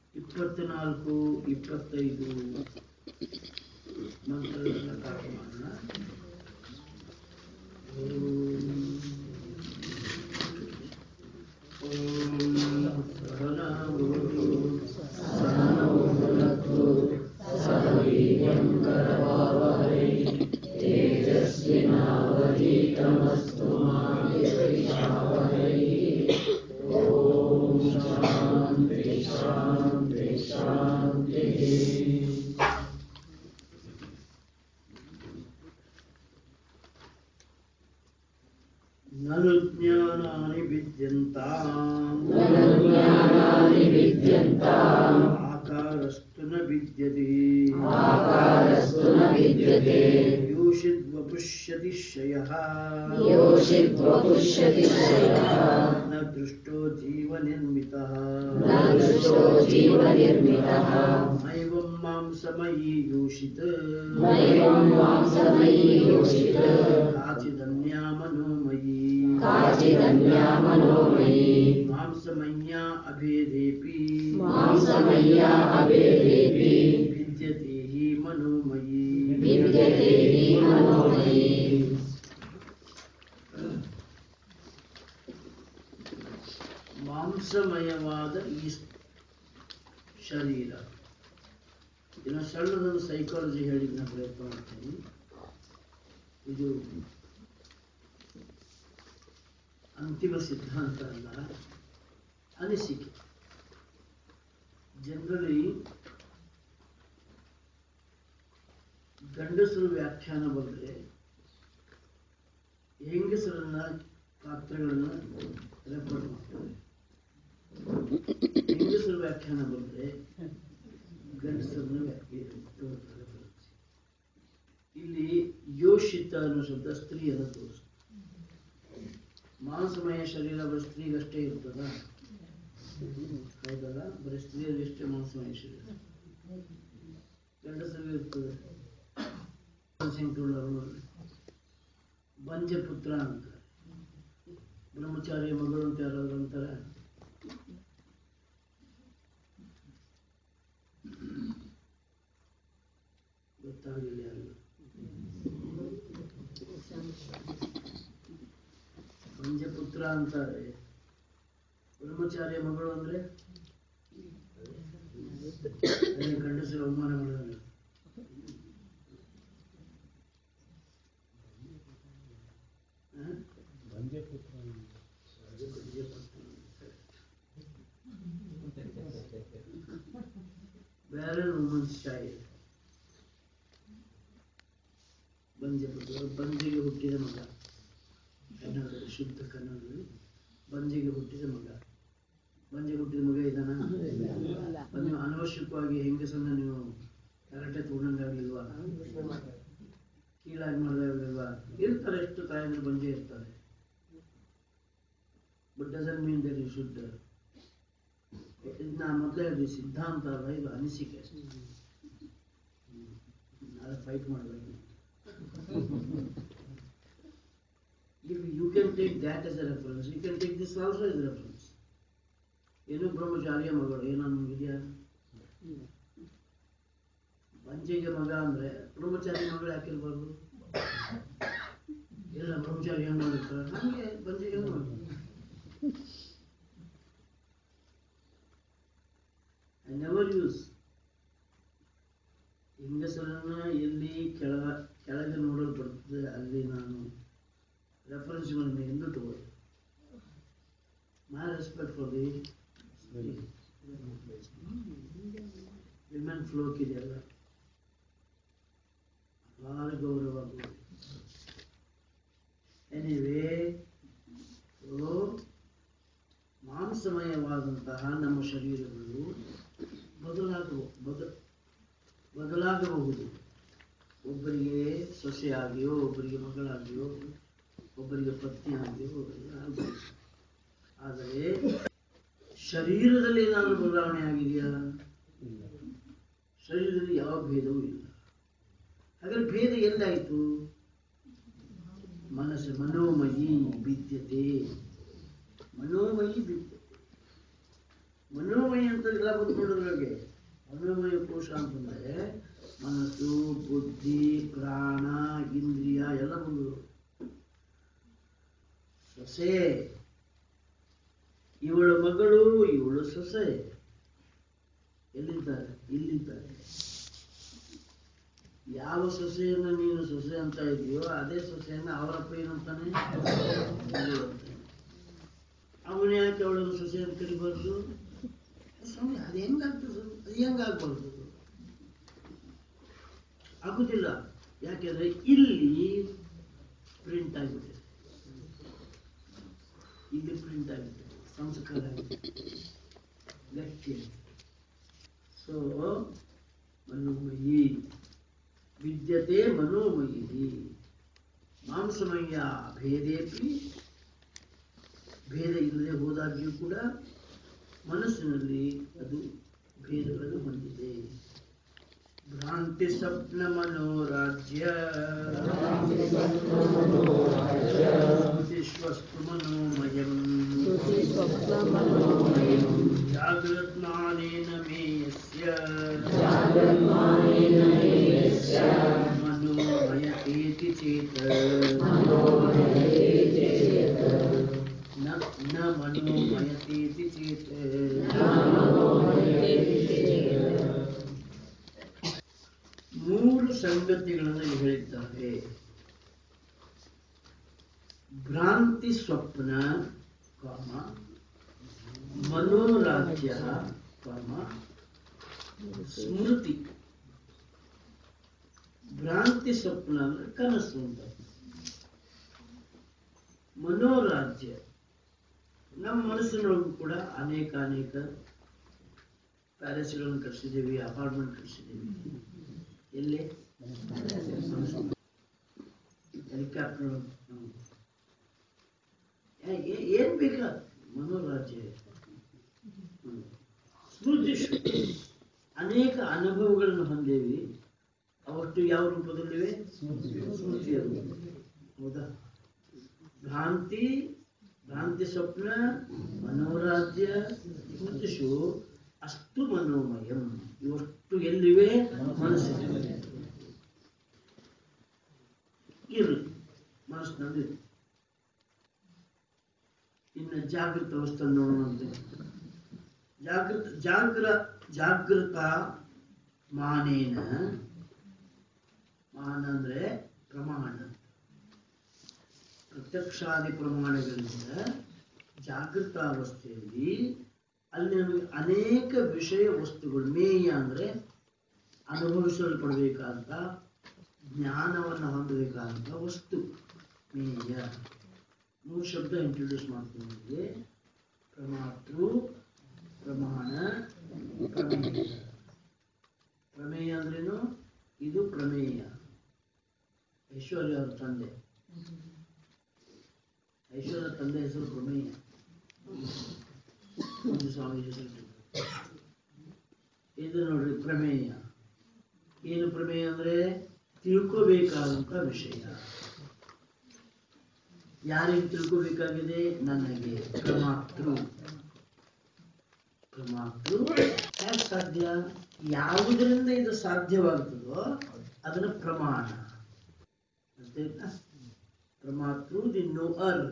ಇಪ್ಪತ್ನಾಲ್ಕು ಇಪ್ಪತ್ತೈದು ಮಂತ್ರಗಳನ್ನು ಪಾಠ ಮಾಡೋಣ ಓಂ ಸಹನಾವತು ಸಹನೋ ಭುನಕ್ತು ಸಹ ವೀರ್ಯಂ ಕರವಾವಹೈ ತೇಜಸ್ವಿನಾವಧೀತಮಸ್ತು ಮಾ ವಿದ್ವಿಷಾವಹೈ ಓಂ ಶಾಂತಿ ಶಾಂತಿ ಶಾಂತಿ ನನು ಜ್ಞಾನಾನಿ ವಿದ್ಯಂತಾಂ ಜ್ಞಾನಾನಿ ವಿದ್ಯಂತಾಂ ಆಕಾರಸ್ತು ನ ವಿದ್ಯತೆ ಆಕಾರಸ್ತು ನ ವಿದ್ಯತೆ ಯೋಷಿದ್ವಪುಷ್ಯತಿ ಶಯಃ ಯೋಷಿದ್ವಪುಷ್ಯತಿ ಶಯಃ ನ ದೃಷ್ಟೋ ಜೀವನಿರ್ಮಿತಃ ನ ದೃಷ್ಟೋ ಜೀವನಿರ್ಮಿತಃ ನೈವಂ ಮಾಂಸಮಯೀ ಯೋಷಿತ ನೈವಂ ಮಾಂಸಮಯೀ ಯೋಷಿತ ಕಾಚಿದನ್ಯಾ ಮನೋಮಯೀ ಕಾಚಿದನ್ಯಾ ಮನೋಮಯೀ ಮಾಂಸಮಯ್ಯಾ ಅಭೇದೇಪಿ ಮಾಂಸಮಯ್ಯಾ ಅಭೇದೇಪಿ ವಿದ್ಯತೆ ಹಿ ಮನೋಮಯೀ ವಿದ್ಯತೆ ಹಿ ಮನೋಮಯೀ ಮಾಂಸಮಯವಾದ ಈ ಶರೀರ ಇನ್ನು ಸಣ್ಣದೊಂದು ಸೈಕಾಲಜಿ ಹೇಳಿದ ನಾನು ಪ್ರಯತ್ನ ಮಾಡ್ತೀನಿ ಇದು ಅಂತಿಮ ಸಿದ್ಧಾಂತ ಅಲ್ಲ ಅನಿಸಿಕೆ ಜನರಲಿ ಗಂಡಸರು ವ್ಯಾಖ್ಯಾನ ಬಂದರೆ ಹೆಂಗಸರನ್ನ ಪಾತ್ರಗಳನ್ನ ರೆಫರ್ ಮಾಡ್ತಾರೆ ಹೆಂಗಸರ ವ್ಯಾಖ್ಯಾನ ಬಂದರೆ ಗಂಡಸರನ್ನ ವ್ಯಾಖ್ಯಾನ reference. ಇಲ್ಲಿ ಯೋಷಿತ ಅನ್ನೋ ಶಬ್ದ ಸ್ತ್ರೀಯನ್ನು ತೋರಿಸ್ತದೆ ಮಾಂಸಮಯ ಶರೀರ ಬರೀ ಸ್ತ್ರೀಗಷ್ಟೇ ಇರ್ತದ ಹೌದಲ್ಲ ಬರೀ ಸ್ತ್ರೀಯರಿಗಷ್ಟೇ ಮಾಂಸಮಯ ಶರೀರ ಗಂಡಸರಿಗೆ ಇರ್ತದೆ ಸಂಖ್ಯೆಯುಳ್ಳವರು ಬಂಜೆ ಪುತ್ರ ಅಂತಾರೆ ಬ್ರಹ್ಮಚಾರಿಯ ಮಗಳು ಅಂತ ಯಾರಾದ್ರು ಅಂತಾರೆ ಗೊತ್ತಾಗಲಿಲ್ಲ ಯಾರಿಗೂ ಬಂಜೆ ಪುತ್ರ ಅಂತಾರೆ ಬ್ರಹ್ಮಚಾರಿಯ ಮಗಳು ಅಂದ್ರೆ ಅದೇ ಗಂಡಸರು ಅವಮಾನ ಮಾಡೋದು ಬಂಜೆ ಪುತ್ರ ಬ್ಯಾರನ್ ವುಮನ್ಸ್ ಚೈಲ್ಡ್ ಬಂಜೆ ಪುತ್ರ ಬಂಜೆಗೆ ಹುಟ್ಟಿದ ಮಗ ಕನ್ನಡದಲ್ಲಿ ಶುದ್ಧ ಕನ್ನಡದಲ್ಲಿ ಬಂಜೆಗೆ ಹುಟ್ಟಿದ ಮಗ ಬಂಜೆಗೆ ಹುಟ್ಟಿದ ಮಗ ಇದಾನ ಅದು ನೀವು ಅನವಶ್ಯಕವಾಗಿ ಹೆಂಗಸನ್ನ ನೀವು ಕರೆಕ್ಟಾಗಿ ತಗೊಂಡಂಗಾಗ್ಲಿಲ್ವಾ ಕೀಳಾಗಿ ಮಾಡಿದಾಗಲಿಲ್ವಾ ಇರ್ತಾರೆ ಎಷ್ಟು ತಾಯಂದ್ರೆ ಬಂಜೆ ಇರ್ತಾರೆ but doesn't mean that you should ನಾ ಮೊದಲೇ ಹೇಳಿದ್ವಿ ಸಿದ್ಧಾಂತ ಅಲ್ಲ ಇದು ಅನಿಸಿಕೆ ಅಷ್ಟೇ ನಾಳೆ ಫೈಟ್ ಮಾಡಬೇಕು If you can take that as a reference, you can take this also as a reference. ಏನು ಬ್ರಹ್ಮಚಾರಿಯ ಮಗಳು ಏನೋ ನಮಗಿದೆಯಾ ಬಂಜೆಗೆ ಮಗ ಅಂದ್ರೆ ಬ್ರಹ್ಮಚಾರಿ ಮಗಳು ಯಾಕಿರ್ಬಾರ್ದು ಇಲ್ಲ ಬ್ರಹ್ಮಚಾರಿ ಹೆಂಗ್ ಮಾಡಿರ್ತಾರೆ ಹಂಗೆ ಬಂಜೆಗೆ ಹೆಂಗ್ ಮಾಡ್ತಾರೆ ಐ ನೆವರ್ ಯೂಸ್ ಹೆಂಗಸರನ್ನ ಎಲ್ಲಿ ಕೆಳ ಕೆಳಗೆ ನೋಡಲ್ಪಡ್ತದೆ ಅಲ್ಲಿ ನಾನು ರೆಫರೆನ್ಸ್ಗಳನ್ನು ಎಲ್ಲೂ ತಗೊಳ್ಳಿ my respect for the women folk ಇದೆಯಲ್ಲ ಭಾಳ ಗೌರವ ಎನಿವೇ ಮಾಂಸಮಯವಾದಂತಹ ನಮ್ಮ ಶರೀರಗಳು ಬದಲಾಗಬಹುದು ಬದ ಬದಲಾಗಬಹುದು ಒಬ್ಬರಿಗೆ ಸೊಸೆಯಾಗಿಯೋ ಒಬ್ಬರಿಗೆ ಮಗಳಾಗಿಯೋ ಒಬ್ಬರಿಗೆ ಪತ್ನಿಯಾಗಿಯೋ ಎಲ್ಲ ಆಗ್ಬೋದು ಆದರೆ ಶರೀರದಲ್ಲಿ ಏನಾದರೂ ಬದಲಾವಣೆ ಆಗಿದೆಯಾ ಶರೀರದಲ್ಲಿ ಯಾವ ಭೇದವೂ ಇಲ್ಲ ಹಾಗಾದ್ರೆ ಭೇದ ಎಲ್ಲಾಯಿತು ಮನಸ್ಸು ಮನೋಮಯಿ ವಿದ್ಯತೆ ಮನೋಮಯಿ ವಿದ್ಯತೆ ಮನೋಮಯಿ ಅಂತ ಅಂತ ಎಲ್ಲ ಬಂದು ನೋಡೋದ್ರೊಳಗೆ ಅನ್ನಮಯ ಕೋಶ ಅಂತಂದ್ರೆ ಮನಸ್ಸು ಬುದ್ಧಿ ಪ್ರಾಣ ಇಂದ್ರಿಯ ಎಲ್ಲ ಬಂದು ಸೊಸೆ ಇವಳ ಮಗಳು ಇವಳು ಸೊಸೆ ಎಲ್ಲಿದ್ದಾರೆ ಇಲ್ಲಿದ್ದಾರೆ ಯಾವ ಸೊಸೆಯನ್ನು ನೀನು ಸೊಸೆ ಅಂತ ಇದೆಯೋ ಅದೇ ಸೊಸೆಯನ್ನು ಅವರಪ್ಪ ಏನಂತಾನೆ ಮಗಳು ಅಂತಾನೆ. ಅವನು ಯಾಕೆ ಅವಳನ್ನು ಸೊಸೆ ಅಂತ ಕರಿಬಾರ್ದು ಸ್ವಾಮಿ ಅದು ಹೆಂಗಾಗ್ತದೆ ಸ್ವಾಮಿ? ಅದು ಹೆಂಗಾಗ್ಬಾರ್ದು ಆಗುದಿಲ್ಲ ಯಾಕೆಂದ್ರೆ ಇಲ್ಲಿ ಪ್ರಿಂಟ್ ಆಗಿಬಿಟ್ಟಿದೆ ಇಲ್ಲಿ ಪ್ರಿಂಟ್ ಆಗಿದೆ ಸಂಸ್ಕಾರ ಆಗಿದೆ ಗಟ್ಟಿ ಸೊ ಮನೋಮಯಿ ವಿದ್ಯತೆ ಮನೋಮಯಿ ಮಾಂಸಮಯ ಭೇದೇಪಿ ಭೇದ ಇಲ್ಲದೆ ಹೋದಾಗ್ಯೂ ಕೂಡ ಮನಸ್ಸಿನಲ್ಲಿ ಅದು ಭೇದಗಳನ್ನು ಹೊಂದಿದೆ ಭ್ರಾಂತಿ ಸ್ವಪ್ನ ಮನೋರಾಜ್ಯ ಶ್ರುತಿಶ್ವಸ್ತು ಮನೋಮಯಂ ಜಾಗೃತ್ಮಾನೇನ ಮೇ ಯಸ್ಯ ಮನೋಮಯತೇತಿ ಚೇತ ನ ನ ಮನೋಮಯತೇತಿ ಚೇತ ಮೂರು ಸಂಗತಿಗಳನ್ನು ಇಲ್ಲಿ ಹೇಳಿದ್ದಾರೆ ಭ್ರಾಂತಿ ಸ್ವಪ್ನ ಕಾಮ ಮನೋರಾಜ್ಯ ಕಾಮ ಸ್ಮೃತಿ ಭ್ರಾಂತಿ ಸ್ವಪ್ನ ಅಂದ್ರೆ ಕನಸು ಅಂತ ಮನೋರಾಜ್ಯ ನಮ್ಮ ಮನಸ್ಸಿನೊಳಗೂ ಕೂಡ ಅನೇಕ ಅನೇಕ ಪ್ಯಾಲೇಸ್ಗಳನ್ನು ಕಟ್ಸಿದ್ದೀವಿ ಅಪಾರ್ಟ್ಮೆಂಟ್ ಕಟ್ಸಿದ್ದೀವಿ ಎಲ್ಲಿ ಹೆಲಿಕಾಪ್ಟರ್ ಏನ್ ಬೇಕ ಮನೋರಾಜ್ಯ ಹ್ಮ್. ಸ್ಮೃತಿ ಅನೇಕ ಅನುಭವಗಳನ್ನು ಹೊಂದೇವಿ ಅವಷ್ಟು ಯಾವ ರೂಪದಲ್ಲಿವೆ ಸ್ಮೃತಿಯ ರೂಪ ಹೌದಾ ಭ್ರಾಂತಿ ಭ್ರಾಂತಿ ಸ್ವಪ್ನ ಮನೋರಾಜ್ಯ ಸ್ಮೃತಿಷು ಅಷ್ಟು ಮನೋಮಯಂ ಇವಷ್ಟು ಎಲ್ಲಿವೆ ಮನಸ್ಸಿನಲ್ಲಿ ಇರಲಿ ಮನಸ್ಸಿನಲ್ಲಿ ಇನ್ನು ಜಾಗೃತ ಅವಸ್ಥೆ ನೋಡೋಣಂತೆ ಜಾಗೃತ ಜಾಗ್ರ ಜಾಗೃತ ಮಾನೇನ ಮಾನ ಅಂದ್ರೆ ಪ್ರಮಾಣ ಪ್ರತ್ಯಕ್ಷಾದಿ ಪ್ರಮಾಣಗಳಿಂದ ಜಾಗೃತಾವಸ್ಥೆಯಲ್ಲಿ ಅಲ್ಲಿ ನಮಗೆ ಅನೇಕ ವಿಷಯ ವಸ್ತುಗಳು ಮೇಯ ಅಂದ್ರೆ ಅನುಭವಿಸಲ್ಪಡಬೇಕಾದಂತ ಜ್ಞಾನವನ್ನು ಹೊಂದಬೇಕಾದಂತ ವಸ್ತು ಮೇಯ ಮೂರು ಶಬ್ದ ಇಂಟ್ರೊಡ್ಯೂಸ್ ಮಾಡ್ತೀನಿ ನಿಮಗೆ ಪ್ರಮಾತೃ ಪ್ರಮಾಣ ಪ್ರಮೇಯ ಪ್ರಮೇಯ ಅಂದ್ರೇನು ಇದು ಪ್ರಮೇಯ ಐಶ್ವರ್ಯ ಅವ್ರ ತಂದೆ ಐಶ್ವರ್ಯ ತಂದೆ ಹೆಸರು ಪ್ರಮೇಯ ಒಂದು ಸ್ವಾಮಿ ಹೆಸರು ಇದು ನೋಡ್ರಿ ಪ್ರಮೇಯ ಏನು ಪ್ರಮೇಯ ಅಂದ್ರೆ ತಿಳ್ಕೋಬೇಕಾದಂತ ವಿಷಯ ಯಾರಿಗೆ ತಿಳ್ಕೋಬೇಕಾಗಿದೆ ನನಗೆ ಪ್ರಮಾತೃ ಪ್ರಮಾತೃ ಯಾಕೆ ಸಾಧ್ಯ ಯಾವುದರಿಂದ ಇದು ಸಾಧ್ಯವಾಗ್ತದೋ ಅದನ್ನ ಪ್ರಮಾಣ ಅರ್ಥಾಯ್ತಾ? ಪ್ರಮಾತೃ ದಿ ನೋಅರ್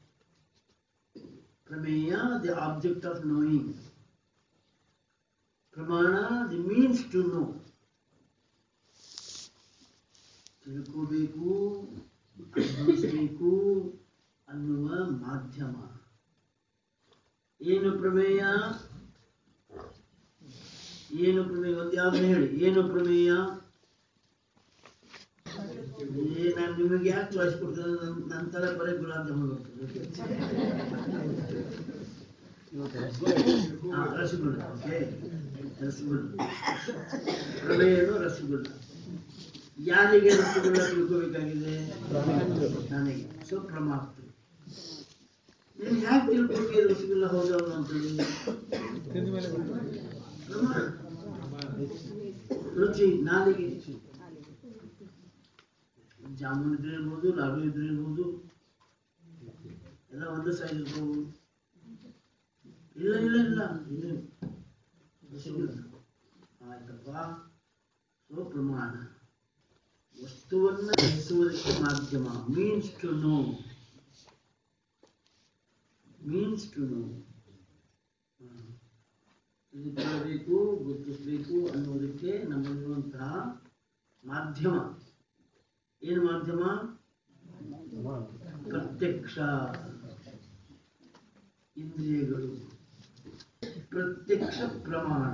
ಪ್ರಮೇಯ ದಿ ಆಬ್ಜೆಕ್ಟ್ ಆಫ್ ನೋಯಿಂಗ್ ಪ್ರಮಾಣ ದಿ ಮೀನ್ಸ್ ಟು ನೋ ತಿಳ್ಕೋಬೇಕು ಅನುಭವಿಸಬೇಕು ಅನ್ನುವ ಮಾಧ್ಯಮ ಏನು ಪ್ರಮೇಯ ಏನು ಪ್ರಮೇಯ ಒಂದು ಯಾವ್ದು ಹೇಳಿ ಏನು ಪ್ರಮೇಯ ಏ ನಾನು ನಿಮಗೆ ಯಾಕೆ ಚಾಯ್ಸ್ ಕೊಡ್ತೇನೆ ನನ್ನ- ನನ್ನ ತಲೆ ಬರೀ ಗುಲಾಬ್ ಜಾಮೂನ್ ಬರ್ತದೆ ಹಾ, ರಸಗುಲ್ಲ ಓಕೆ ರಸಗುಲ್ಲ ಪ್ರಮೇಯನು ರಸಗುಲ್ಲ ಯಾರಿಗೆ ರಸಗುಲ್ಲ ತಿಳ್ಕೋಬೇಕಾಗಿದೆ ನನಗೆ ಸೊ ಪ್ರಮಾಪ್ತಿ ನೀನು ಹ್ಯಾಕ್ ತಿಳ್ಕೊಂಡಿ ರಸಗುಲ್ಲ ಹೌದಲ್ಲ ಅಂತೇಳಿ ಪ್ರಮಾಣ ರುಚಿ ನಾಲಿಗೆ ಜಾಮೂನ್ ಇದ್ರೆ ಇರ್ಬೋದು ಲಾಡು ಇದ್ರೆ ಇರ್ಬೋದು ಎಲ್ಲ ಒಂದೇ ಸೈಜ್ ಇರ್ಬೋದು ಇಲ್ಲ ಇಲ್ಲ ಇಲ್ಲ ಇಲ್ಲ ಸಿಗಲ್ಲ ಆಯ್ತಪ್ಪ ಸೊ ಪ್ರಮಾಣ ವಸ್ತುವನ್ನು ಗ್ರಹಿಸುವುದಕ್ಕೆ ಮಾಧ್ಯಮ means to know means to know ತಿಳಿದುಕೊಳ್ಳಬೇಕು ಗುರುತಿಸಬೇಕು ಅನ್ನೋದಕ್ಕೆ ನಮ್ಮಲ್ಲಿರುವಂತಹ ಮಾಧ್ಯಮ ಏನು ಮಾಧ್ಯಮ ಪ್ರತ್ಯಕ್ಷ ಇಂದ್ರಿಯಗಳು ಪ್ರತ್ಯಕ್ಷ ಪ್ರಮಾಣ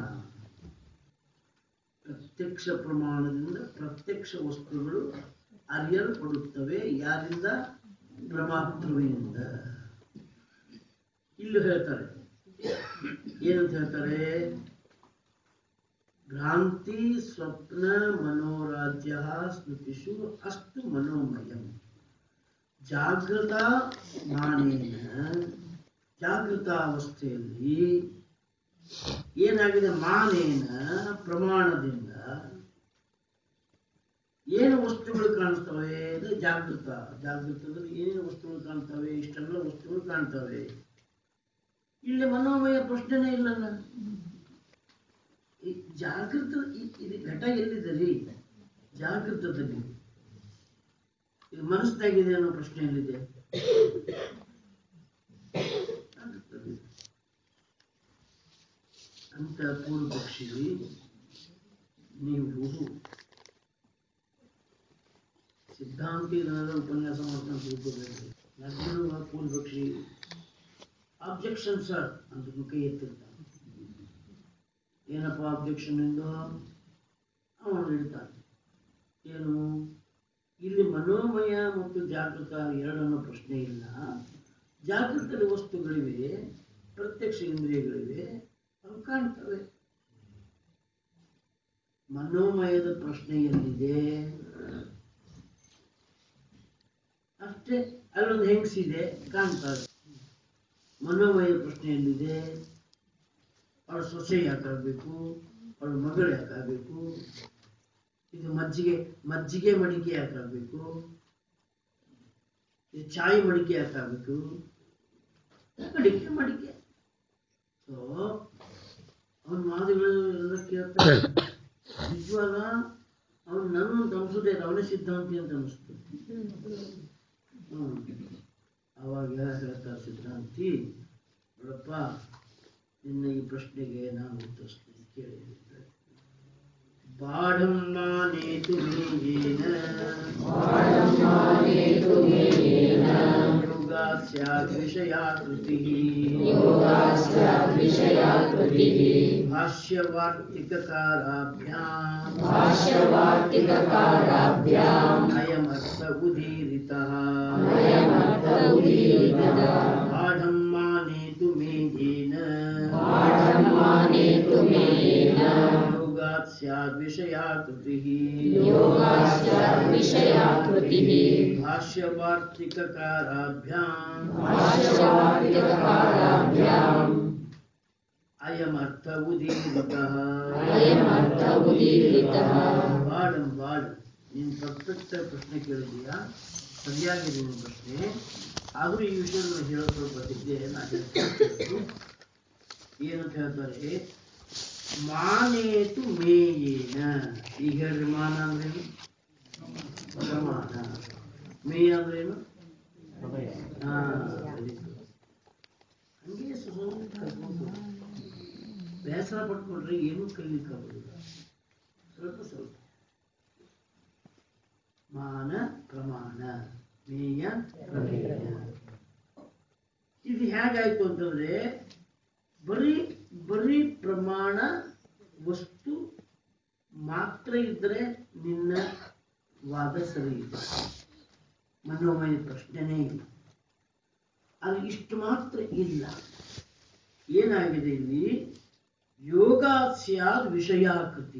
ಪ್ರತ್ಯಕ್ಷ ಪ್ರಮಾಣದಿಂದ ಪ್ರತ್ಯಕ್ಷ ವಸ್ತುಗಳು ಅರಿಯಲ್ಪಡುತ್ತವೆ ಯಾರಿಂದ ಪ್ರಮಾತೃವಿನಿಂದ ಇಲ್ಲಿ ಹೇಳ್ತಾರೆ ಏನಂತ ಹೇಳ್ತಾರೆ ಭ್ರಾಂತಿ ಸ್ವಪ್ನ ಮನೋರಾಜ್ಯ ಸ್ಮೃತಿಷು ಅಷ್ಟು ಮನೋಮಯಂ ಜಾಗೃತ ಮಾನೇನ ಜಾಗೃತಾವಸ್ಥೆಯಲ್ಲಿ ಏನಾಗಿದೆ ಮಾನೇನ ಪ್ರಮಾಣದಿಂದ ಏನು ವಸ್ತುಗಳು ಕಾಣಿಸ್ತವೆ ಅಂದ್ರೆ ಜಾಗೃತ ಜಾಗೃತದಲ್ಲಿ ಏನೇನು ವಸ್ತುಗಳು ಕಾಣ್ತವೆ ಇಷ್ಟೆಲ್ಲ ವಸ್ತುಗಳು ಕಾಣ್ತವೆ ಇಲ್ಲಿ ಮನೋಮಯ ಪ್ರಶ್ನೆನೇ ಇಲ್ಲಲ್ಲ ಈ ಜಾಗೃತ ಈ- ಇದು ಘಟ ಎಲ್ಲಿದೆ ರೀ ಜಾಗೃತದಲ್ಲಿ ಇದು ಮನಸ್ಸಾಗಿದೆ ಅನ್ನೋ ಪ್ರಶ್ನೆ ಎಲ್ಲಿದೆ ಜಾಗೃತದಲ್ಲಿ. ಅಂತ ಪೂರ್ವ ಪಕ್ಷಿ ನೀವು ಸಿದ್ಧಾಂತಿ ಜನರ ಉಪನ್ಯಾಸ ಮಾಡ್ಕೊಂಡು ತಿಳ್ಕೋಬೇಕು ನನ್ನೂ ಪೂರ್ವ ಪಕ್ಷಿ ಅಬ್ಜೆಕ್ಷನ್ ಸರ್ ಅಂತ ಕೈ ಎತ್ತಿರ್ತಾನೆ ಏನಪ್ಪ ಅಬ್ಜೆಕ್ಷನ್ ಎಂದು ಅವನು ಹೇಳ್ತಾನೆ ಏನು ಇಲ್ಲಿ ಮನೋಮಯ ಮತ್ತು ಜಾಗೃತ ಎರಡನ್ನೋ ಪ್ರಶ್ನೆ ಇಲ್ಲ ಜಾಗೃತದ ವಸ್ತುಗಳಿವೆ ಪ್ರತ್ಯಕ್ಷ ಇಂದ್ರಿಯಗಳಿವೆ ಅವು ಕಾಣ್ತವೆ ಮನೋಮಯದ ಪ್ರಶ್ನೆ ಎಲ್ಲಿದೆ ಅಷ್ಟೇ ಅಲ್ಲೊಂದು ಹೆಂಗಸಿದೆ ಕಾಣ್ತಾರೆ ಮನೋಮಯ ಪ್ರಶ್ನೆ ಎಲ್ಲಿದೆ ಅವಳ ಸೊಸೆ ಯಾಕಾಗಬೇಕು ಅವಳ ಮಗಳು ಯಾಕಾಗಬೇಕು ಇದು ಮಜ್ಜಿಗೆ ಮಜ್ಜಿಗೆ ಮಡಿಕೆ ಯಾಕಾಗಬೇಕು ಇದು ಚಾಯ್ ಮಡಿಕೆ ಯಾಕಾಗಬೇಕು ಮಡಿಕೆ ಮಡಿಕೆ ಸೊ ಅವನ ಮಾತುಗಳು ಎಲ್ಲ ಕೇಳ್ತಾರೆ ನಿಜವಾಗ ಅವನು ನನ್ನ ಅನ್ಸುತ್ತೆ ಅವನೇ ಸಿದ್ಧಾಂತಿ ಅಂತ ಅನಿಸ್ತು ಹ್ಮ್ ಅವಾಗ ಹೇಳ್ತಾರೆ ಸಿದ್ಧಾಂತಿ ನೋಡಪ್ಪ ನಿನ್ನ ಈ ಪ್ರಶ್ನೆಗೆ ನಾನು ಉತ್ತರಿಸ್ತೀನಿ ಕೇಳಿ ಬಾಢಮ್ಮಾನೇತು ಮೇಯೇನ ಯೋಗಾಸ್ಯಾದ್ ವಿಷಯಾಕೃತಿಃ ಯೋಗಾಸ್ಯಾದ್ವಿಷಯಾಕೃತಿಃ ಭಾಷ್ಯವಾರ್ತಿಕಕಾರಾಭ್ಯಾಂ ಭಾಷ್ಯವಾರ್ತಿಕಕಾರಾಭ್ಯಾम् ಅಯಮರ್ಥ ಉದೀರಿತಃ ಅಯಮರ್ಥ ಉದೀರಿತಃ ಬಾಢಮ್ಮಾನೇತು ಮೇಯೇನ ಪಾಠಮಾನೇತು ಮೇನ ಯೋಗಾತ್ ಸ್ಯಾದ್ ವಿಷಯಾಕೃತಿಃ ಯೋಗಾಸ್ಯಾದ್ವಿಷಯಾಕೃತಿಃ ಭಾಷ್ಯವಾರ್ತಿಕಕಾರಾಭ್ಯಾಂ ಭಾಷ್ಯವಾರ್ತಿಕಕಾರಾಭ್ಯಾम् ಅಯಮರ್ಥ ಉದೀರಿತಃ ಅಯಮರ್ಥ ಉದೀರಿತಃ ಬಾಡಂ ಬಾಡ ನೀನು ಪರ್ಫೆಕ್ಟ್ ಪ್ರಶ್ನೆ ಕೇಳಿದೀಯಾ ಸರಿಯಾಗಿದೆ ನಿನ್ನ ಪ್ರಶ್ನೆ ಆದರೂ ಈ ವಿಷಯ ನಾನು ಹೇಳೋ ಸ್ವಲ್ಪ ಇದ್ದೆ ನಾನು ಹೇಳ್ತೀನಿ. ಏನಂತ ಹೇಳ್ತಾರೆ ಮಾನೇತು ಮೇಯೇನ ಈಗ ಹೇಳ್ರಿ ಮಾನ ಅಂದ್ರೇನು ಪ್ರಮಾಣ ಮೇಯ ಅಂದ್ರೇನು ಹಾ very good. ಹಂಗೆ ಸ್ವಲ್ಪ ಕಲ್ತ್ಕೊಂಡು ಬೇಸರ ಪಟ್ಕೊಂಡ್ರೆ ಏನೂ ಕಲಿಲಿಕ್ಕೆ ಆಗೋದಿಲ್ಲ ಸ್ವಲ್ಪ ಸ್ವಲ್ಪ ಮಾನ ಪ್ರಮಾಣ ಮೇಯ ಪ್ರಮೇಯ ಇದು ಹೇಗಾಯ್ತು ಅಂತಂದ್ರೆ ಬರೀ ಬರೀ ಪ್ರಮಾಣ ವಸ್ತು ಮಾತ್ರ ಇದ್ರೆ ನಿನ್ನ ವಾದ ಸರಿ ಇದೆ ಮನೋಮಯ ಪ್ರಶ್ನೆನೇ ಇಲ್ಲ ಅದು ಇಷ್ಟು ಮಾತ್ರ ಇಲ್ಲ ಏನಾಗಿದೆ ಇಲ್ಲಿ ಯೋಗ ಸ್ಯಾದ್ ವಿಷಯಾಕೃತಿ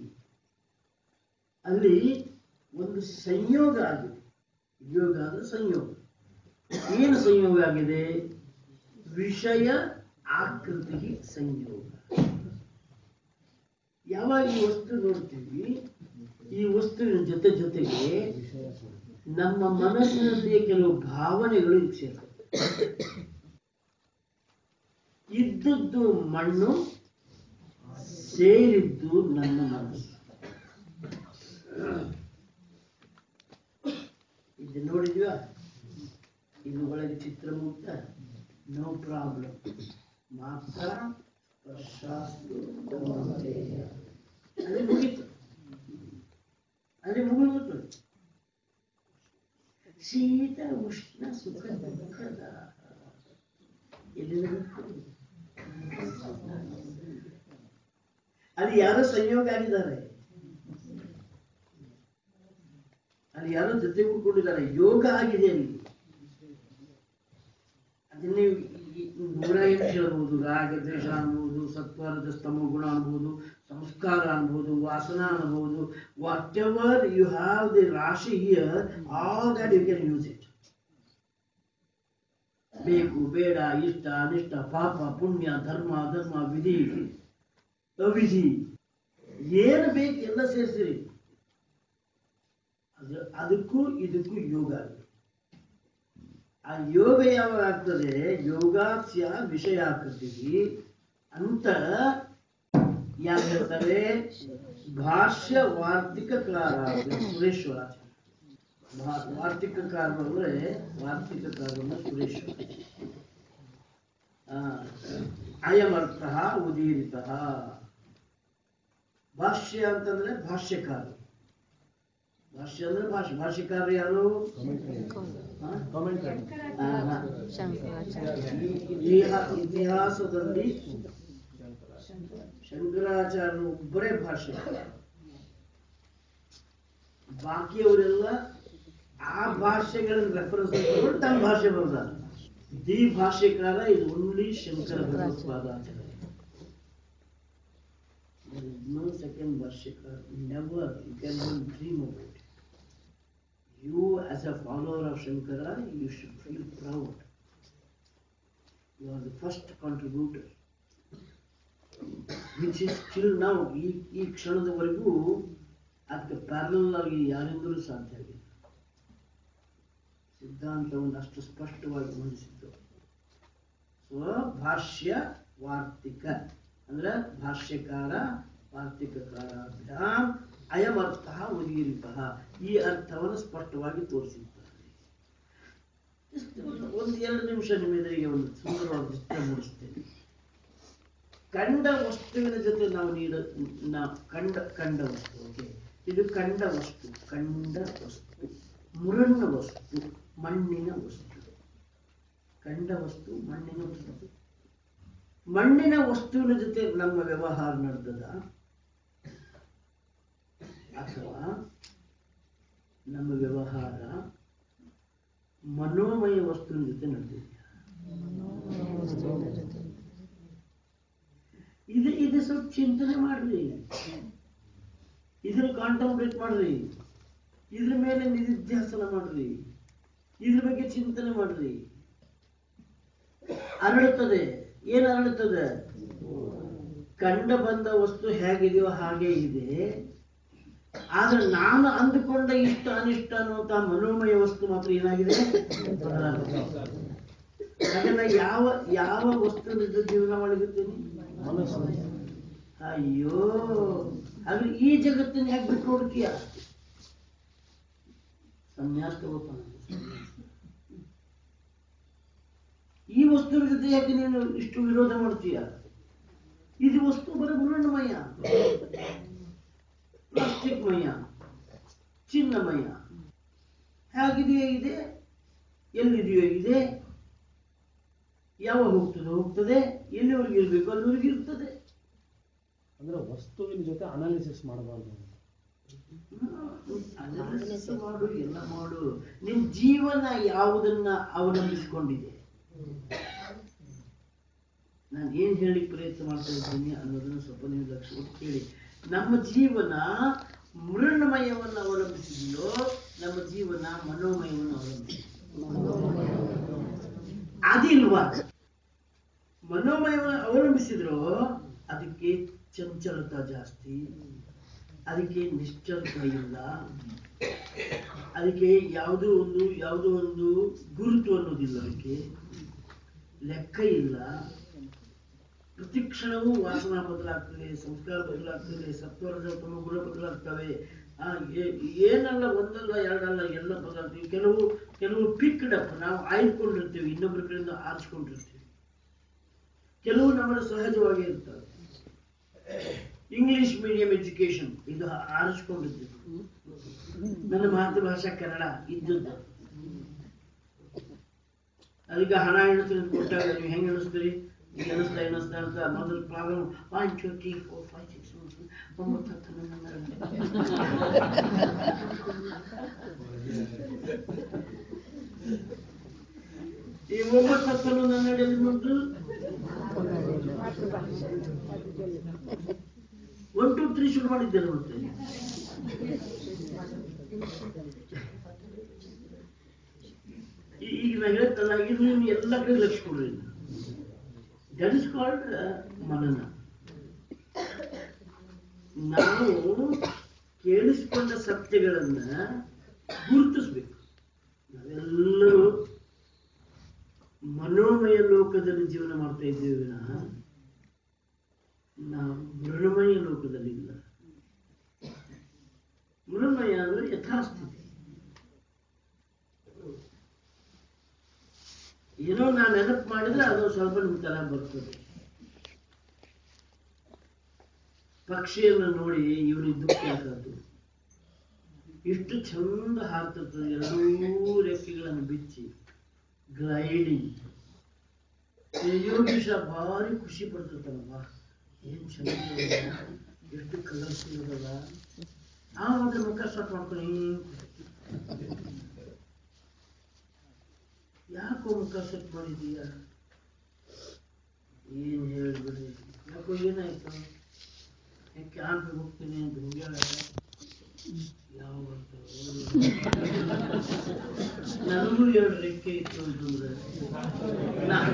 ಅಲ್ಲಿ ಒಂದು ಸಂಯೋಗ ಆಗಿದೆ ಯೋಗ ಅಂದ್ರೆ ಸಂಯೋಗ ಏನು ಸಂಯೋಗ ಆಗಿದೆ ವಿಷಯ ಆಕೃತಿ ಸಂಯೋಗ ಯಾವಾಗ ಈ ವಸ್ತು ನೋಡ್ತೀವಿ ಈ ವಸ್ತುವಿನ ಜೊತೆ ಜೊತೆಗೆ ನಮ್ಮ ಮನಸ್ಸಿನಲ್ಲಿಯೇ ಕೆಲವು ಭಾವನೆಗಳು ಇದಕ್ಕೆ ಸೇರ್ತವೆ ಇದ್ದದ್ದು ಮಣ್ಣು ಸೇರಿದ್ದು ನನ್ನ ಮನಸ್ಸು ಇದು ನೋಡಿದ್ವಾ ಇದು ಒಳಗೆ ಚಿತ್ರ ಮುಕ್ತ ನೋ ಪ್ರಾಬ್ಲಮ್ ಮಾತ್ರ ಸ್ಪರ್ಶಾಸ್ತು ಕೌಂತೆಯ. ಅಲ್ಲಿ ಮುಗೀತು ಅಲ್ಲಿ ಮುಗಿದು ಶೀತ ಉಷ್ಣ ಸುಖ ದುಃಖದ ಎಲ್ಲಿಂದ ಬಂತು? ಅಲ್ಲಿ ಯಾರೋ ಸಂಯೋಗ ಆಗಿದ್ದಾರೆ ಅಲ್ಲಿ ಯಾರೋ ಜೊತೆ ಕೂತ್ಕೊಂಡಿದ್ದಾರೆ ಯೋಗ ಆಗಿದೆ ಅಲ್ಲಿ ಅದನ್ನೇ ಈ- ಈ ನೂರ ಎಂಟು ಹೇಳ್ಬೋದು ರಾಗ ದ್ವೇಷ ಅನ್ಬೋದು ಸತ್ವರದ ಸ್ತಮ ಗುಣ ಅನ್ಬೋದು ಸಂಸ್ಕಾರ ಅನ್ಬೋದು ವಾಸನ ಅನ್ಬೋದು whatever you have the ರಾಶಿ here all that you can use it ಬೇಕು ಬೇಡ ಇಷ್ಟ ಅನಿಷ್ಟ ಪಾಪ ಪುಣ್ಯ ಧರ್ಮ ಧರ್ಮ ವಿಧಿ ಅವಿಧಿ ಏನು ಬೇಕು ಎಲ್ಲ ಸೇರಿಸಿರಿ ಅದು ಅದಕ್ಕೂ ಇದಕ್ಕೂ ಯೋಗ ಆಗಿದೆ ಆ ಯೋಗ ಯಾವಾಗ ಆಗ್ತದೆ ಯೋಗಾಸ್ಯ ವಿಷಯಾಕೃತಿ ಅಂತ ಯಾರು ಹೇಳ್ತಾರೆ ಭಾಷ್ಯ ವಾರ್ತಿಕಕಾರ ಸುರೇಶ್ವರ ಭಾ- ವಾರ್ತಿಕಕಾರ ಅಂದ್ರೆ ವಾರ್ತಿಕಕಾರ ಅಂದ್ರೆ ಸುರೇಶ್ವರ ಆ, ಅಯಮರ್ಥ ಉದೀರಿತ ಭಾಷ್ಯ ಅಂತಂದ್ರೆ ಭಾಷ್ಯಕಾರ ಭಾಷ್ಯ ಅಂದ್ರೆ ಭಾಷ್ಯ ಭಾಷ್ಯಕಾರ ಯಾರು ಹಾ? ಆ, ಹಾ. ಈ ಇತಿಹಾ- ಇತಿಹಾಸದಲ್ಲಿ ಶಂಕರಾಚಾರ್ಯರು ಒಬ್ಬರೇ ಭಾಷೆ ಬಾಕಿಯವರೆಲ್ಲ ಆ ಭಾಷೆಗಳನ್ನ ರೆಫರೆನ್ಸ್ ತಗೊಂಡು ತಮ್ಮ ಭಾಷೆ ಬರ್ದಾರ ದಿ ಭಾಷೆಕಾರ ಇದು only Shankara Bhagavatpadacharya There is no second ಭಾಷ್ಯಕಾರ never you can even dream about it you as a follower of shankara you should feel proud you are the first contributor which is still now ಈ ಈ ಕ್ಷಣದವರೆಗೂ ಅದಕ್ಕೆ parallel ಆಗಿ ಯಾರಿಂದಲೂ ಸಾಧ್ಯ ಆಗಿಲ್ಲ ಸಿದ್ಧಾಂತವನ್ನು ಅಷ್ಟು ಸ್ಪಷ್ಟವಾಗಿ ಮಂಡಿಸಿದ್ದು ಸೊ ಭಾಷ್ಯ ವಾರ್ತಿಕ ಅಂದ್ರೆ ಭಾಷ್ಯಕಾರ ವಾರ್ತಿಕಕಾರ ಅಭ್ಯಾಮ್ ಅಯಮರ್ಥ ಉದೀರಿತ ಈ ಅರ್ಥವನ್ನು ಸ್ಪಷ್ಟವಾಗಿ ತೋರಿಸಿದ್ದಾರೆ ಇಷ್ಟು ಒಂದು- ಒಂದು ಎರಡು ನಿಮಿಷ ನಿಮ್ಮ ಎದುರಿಗೆ ಒಂದು ಸುಂದರವಾದ ಚಿತ್ರ ಮೂಡಿಸ್ತೇನೆ ಕಂಡ ವಸ್ತುವಿನ ಜೊತೆ ನಾವು ನೀಡ ನಾವು ಕಂಡ ಕಂಡ ವಸ್ತು ಓಕೆ ಇದು ಕಂಡ ವಸ್ತು ಕಂಡ ವಸ್ತು ಮುರಣ್ಣ ವಸ್ತು ಮಣ್ಣಿನ ವಸ್ತು ಕಂಡ ವಸ್ತು ಮಣ್ಣಿನ ವಸ್ತು ಮಣ್ಣಿನ ವಸ್ತುವಿನ ಜೊತೆ ನಮ್ಮ ವ್ಯವಹಾರ ನಡೆದದ ಅಥವಾ ನಮ್ಮ ವ್ಯವಹಾರ ಮನೋಮಯ ವಸ್ತುವಿನ ಜೊತೆ ನಡೆದಿದೆಯಾ ಇದು ಇದು ಸ್ವಲ್ಪ ಚಿಂತನೆ ಮಾಡ್ರಿ ಇದನ್ನ ಕಾಂಟಂಪ್ಲೇಟ್ ಮಾಡ್ರಿ ಇದ್ರ ಮೇಲೆ ನಿಧಿಧ್ಯಾಸನ ಮಾಡ್ರಿ ಇದ್ರ ಬಗ್ಗೆ ಚಿಂತನೆ ಮಾಡ್ರಿ ಅರಳುತ್ತದೆ ಏನು ಅರಳುತ್ತದೆ ಕಂಡ ಬಂದ ವಸ್ತು ಹೇಗಿದೆಯೋ ಹಾಗೆ ಇದೆ ಆದ್ರೆ ನಾನು ಅಂದುಕೊಂಡ ಇಷ್ಟ ಅನಿಷ್ಟ ಅನ್ನುವಂತ ಮನೋಮಯ ವಸ್ತು ಮಾತ್ರ ಏನಾಗಿದೆ ಬದಲಾಗಿದೆ. ಹಾಗೆಲ್ಲ ಯಾವ ಯಾವ ವಸ್ತುವಿನಿಂದ ಜೀವನ ಮಾಡಿರುತ್ತೇನೆ ಅಯ್ಯೋ ಹಾಗೆ ಈ ಜಗತ್ತನ್ನ ಯಾಕೆ ಬಿಟ್ಟು ನೋಡ್ತೀಯ ಸನ್ಯಾಸ ತಗೋತಾನ ಈ ವಸ್ತುವಿನ ಜೊತೆ ಯಾಕೆ ನೀನು ಇಷ್ಟು ವಿರೋಧ ಮಾಡ್ತೀಯ ಇದು ವಸ್ತು ಬರೀ ಮೃಣ್ಮಯ ಪ್ಲಾಸ್ಟಿಕ್ಮಯ ಚಿನ್ನಮಯ ಹೇಗಿದೆಯೋ ಇದೆ ಎಲ್ಲಿದೆಯೋ ಇದೆ ಯಾವಾಗ ಹೋಗ್ತದೆ ಹೋಗ್ತದೆ ಎಲ್ಲಿವರೆಗೆ ಇರಬೇಕು ಅಲ್ಲಿವರೆಗೆ ಇರ್ತದೆ ಅಂದ್ರೆ ವಸ್ತುವಿನ ಜೊತೆ ಅನಾಲಿಸಿಸ್ ಮಾಡಬಾರ್ದು ಅನಾಲಿಸಿಸ್ ಮಾಡು ಎಲ್ಲ ಮಾಡು ನಿನ್ ಜೀವನ ಯಾವುದನ್ನ ಅವಲಂಬಿಸಿಕೊಂಡಿದೆ ನಾನು ಏನ್ ಹೇಳಿ ಪ್ರಯತ್ನ ಮಾಡ್ತಾ ಇದ್ದೀನಿ ಅನ್ನೋದನ್ನ ಸ್ವಲ್ಪ ನೀವು ಲಕ್ಷ್ಯ ಕೊಟ್ಟು ಕೇಳಿ ನಮ್ಮ ಜೀವನ ಮೃಣ್ಮಯವನ್ನು ಅವಲಂಬಿಸಿದೆಯೋ ನಮ್ಮ ಜೀವನ ಮನೋಮಯವನ್ನು ಅವಲಂಬಿಸಿದೆ ಅದಿಲ್ವಾ ಮನೋಮಯವನ್ನು ಅವಲಂಬಿಸಿದ್ರು ಅದಕ್ಕೆ ಚಂಚಲತ ಜಾಸ್ತಿ ಅದಕ್ಕೆ ನಿಶ್ಚಲತ ಇಲ್ಲ ಅದಕ್ಕೆ ಯಾವುದೋ ಒಂದು ಯಾವುದೋ ಒಂದು ಗುರುತು ಅನ್ನೋದಿಲ್ಲ ಅದಕ್ಕೆ ಲೆಕ್ಕ ಇಲ್ಲ ಪ್ರತಿ ಕ್ಷಣವೂ ವಾಸನ ಬದಲಾಗ್ತದೆ ಸಂಸ್ಕಾರ ಬದಲಾಗ್ತದೆ ಸತ್ವರದ ತಮ್ಮ ಗುಣ ಬದಲಾಗ್ತವೆ ಆ ಏ- ಏನಲ್ಲ ಒಂದಲ್ಲ ಎರಡಲ್ಲ ಎಲ್ಲ ಬದಲಾಗ್ತವೆ ಕೆಲವು ಕೆಲವು ಪಿಕ್ಡ್ ಅಪ್ ನಾವು ಆಯ್ದುಕೊಂಡಿರ್ತೀವಿ ಇನ್ನೊಬ್ಬರ ಕಡೆಯಿಂದ ಆರಿಸ್ಕೊಂಡಿರ್ತೀವಿ ಕೆಲವು ನಮ್ಮ ಸಹಜವಾಗಿ ಇರ್ತವೆ ಇಂಗ್ಲಿಷ್ ಮೀಡಿಯಂ ಎಜುಕೇಶನ್ ಇದು ಆರಿಸ್ಕೊಂಡಿದ್ದು ನನ್ನ ಮಾತೃಭಾಷಾ ಕನ್ನಡ ಇದ್ದದ್ದು ಅದಕ್ಕೆ ಹಣ ಎಣಿಸಿ ಕೊಟ್ಟಾಗ ನೀವು ಹೆಂಗೆ ಎಣಿಸ್ತೀರಿ ಈಗ ಎಣಿಸ್ತಾ ಎಣಿಸ್ತಾ ಅಂತ ಮೊದಲು problem one two three four five six ಒಂಬತ್ತು ಹತ್ತು ಹನ್ನೊಂದು ಹನ್ನೆರಡು ಈ ಒಂಬತ್ತು ಹತ್ತು ಹನ್ನೊಂದು ಹನ್ನೆರಡು ಎಲ್ಲಿ ಬಂತು ಒನ್ ಟೂ ತ್ರೀ ಶುರು ಮಾಡಿದ್ದೇನೆ ಮತ್ತೆ ಈ- ಈಗ ನಾ ಹೇಳ್ತಲ್ಲ ಇದು ನೀವು ಎಲ್ಲ ಕಡೆ ಲಕ್ಷ ಕೊಡ್ರಿ ದಟ್ ಇಸ್ ಕಾಲ್ಡ್ ಮನನ ನಾವು ಕೇಳಿಸಿಕೊಂಡ ಸತ್ಯಗಳನ್ನ ಗುರುತಿಸ್ಬೇಕು ನಾವೆಲ್ಲರೂ ಮನೋಮಯ ಲೋಕದಲ್ಲಿ ಜೀವನ ಮಾಡ್ತಾ ಇದ್ದೇವೆ ವಿನಃ ನಾವು ಮೃಣಮಯ ಲೋಕದಲ್ಲಿ ಇಲ್ಲ ಮೃಣಮಯ ಅಂದ್ರೆ ಯಥಾಸ್ಥಿತಿ ಏನೋ ನಾನು ನೆನಪು ಮಾಡಿದ್ರೆ ಅದು ಸ್ವಲ್ಪ ನಿಮ್ ತಲೆ ಬರ್ತದೆ ಪಕ್ಷಿಯನ್ನು ನೋಡಿ ಇವನಿಗೆ ದುಃಖ ಯಾಕದ್ದು ಎಷ್ಟು ಚಂದ ಹಾರ್ತಿರ್ತದೆ ಎರಡೂ ರೆಕ್ಕೆಗಳನ್ನು ಬಿಚ್ಚಿ ಗ್ಲೈಡಿಂಗ್ ಯೋಗೀಶ ಭಾರಿ ಖುಷಿ ಪಡ್ತಿರ್ತಾನಲ್ಲ ಏನ್ ಚಂದ ಇದೆ, ಎಷ್ಟು ಕಲರ್ಫುಲ್ ಇದಲ್ಲ ಆ ಮಾತ್ರ ಮುಖ ಸ್ಟಾರ್ಟ್ ಮಾಡ್ಕೊಂಡು ಹಿಂಗ್ ಯಾಕೋ ಮುಖ ಸೆಟ್ ಮಾಡಿದೀಯ ಏನ್ ಹೇಳ್ಬಿಡಿ ಯಾಕೋ ಏನಾಯ್ತು ಕ್ಯಾಂಪ್ ಹೋಗ್ತೀನಿ ಅಂತ ಹೋಗ್ಯಾಳ ಯಾವ ಬರ್ತಾವ ನನಗೂ ಎರಡು ರೆಕ್ಕೆ ಇತ್ತು ಅಂತಂದ್ರೆ ನಾ-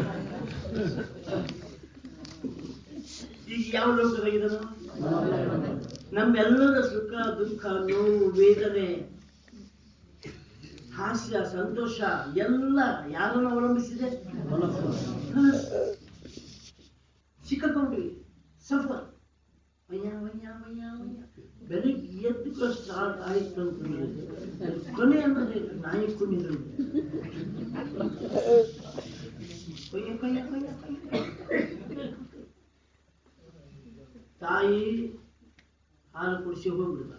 ಈಗ ಯಾವ ಲೋಕದಾಗಿದನು ನಮ್ಮೆಲ್ಲರ ಸುಖ ದುಃಖ ನೋವು ವೇದನೆ ಹಾಸ್ಯ ಸಂತೋಷ ಎಲ್ಲ ಯಾರನ್ನು ಅವಲಂಬಿಸಿದೆ ಮನಸ್ಸು. ಸಿಕ್ಕಾಕೊಂಡ್ವಿ ಸಫರ್ ವಯ್ಯ ವಯ್ಯ ವಯ್ಯ ವಯ್ಯ ಬೆಳಿಗ್ಗೆ ಎದ್ದು ಸ್ಟಾರ್ಟ್ ಆಯ್ತು ಅಂತಂದ್ರೆ ಕೊನೆ ಅಂದ್ರೆ ನಾಯಿ ಕುಣಿದ್ರು ಕೊಯ್ಯ ಕೊಯ್ಯ ಕೊಯ್ಯ ಕೊಯ್ಯ ತಾಯಿ ಹಾಲು ಕುಡಿಸಿ ಹೋಗ್ಬಿಡ್ತಾರೆ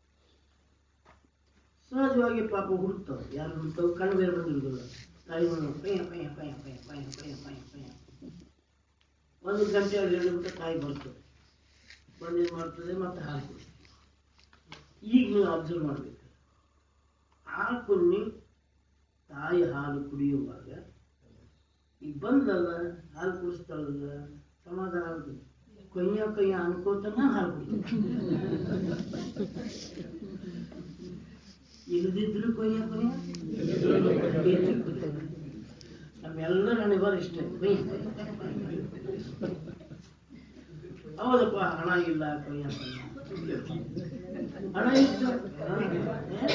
ಸಹಜವಾಗಿ ಪಾಪ ಹುಡುಕ್ತಾವೆ ಯಾರು ಹುಡುಕ್ತಾವೆ ಕಣ್ಣು ಬೇರೆ ಬಂದಿರುದಿಲ್ಲ ತಾಯಿ ನೋಡು, ಪಯ್ಯ ಪಯ್ಯ ಪಯ್ಯ ಪಯ್ಯ ಪಯ್ಯ ಪಯ್ಯ ಪಯ್ಯ ಪಯ್ಯ ಒಂದು ಗಂಟೆ ಎರಡು ಹೇಳಿಬಿಟ್ಟು ತಾಯಿ ಬರ್ತದೆ ಬಂದು ಏನು ಮಾಡ್ತದೆ ಮತ್ತೆ ಹಾಲು ಕುಡಿಸ್ತದೆ ಈಗ ನೀವು ಅಬ್ಸರ್ವ್ ಮಾಡ್ಬೇಕು ಹಾಲು ಕುನ್ನಿ ತಾಯಿ ಹಾಲು ಕುಡಿಯುವಾಗ ಈಗ ಬಂದಲ್ಲ ಹಾಲು ಕುಡಿಸ್ತಾಳಲ್ಲ ಸಮಾಧಾನ ಆಗುತ್ತೆ ಕೊಯ್ಯ ಕೊಯ್ಯ ಅನ್ಕೋತನ ಹಾಲು ಕುಡಿಸ್ತಾಳೆ ಇಲ್ಲದಿದ್ರು ಕೊಯ್ಯ ಕೊಯ್ಯ ಇದ್ರು ಕೊಯ್ಯ. ನಮ್ಮೆಲ್ಲರ ಅನಿವಾರ್ಯ ಇಷ್ಟೇ ಕೊಯ್ಯ ಕೊಯ್ಯ, ಕೊಯ್ಯ, ಕೊಯ್ಯ. ಹೌದಪ್ಪ ಹಣ ಇಲ್ಲ ಕೊಯ್ಯ ಕೊಯ್ಯ ಹಣ ಇತ್ತು ಹಾ, ಏ?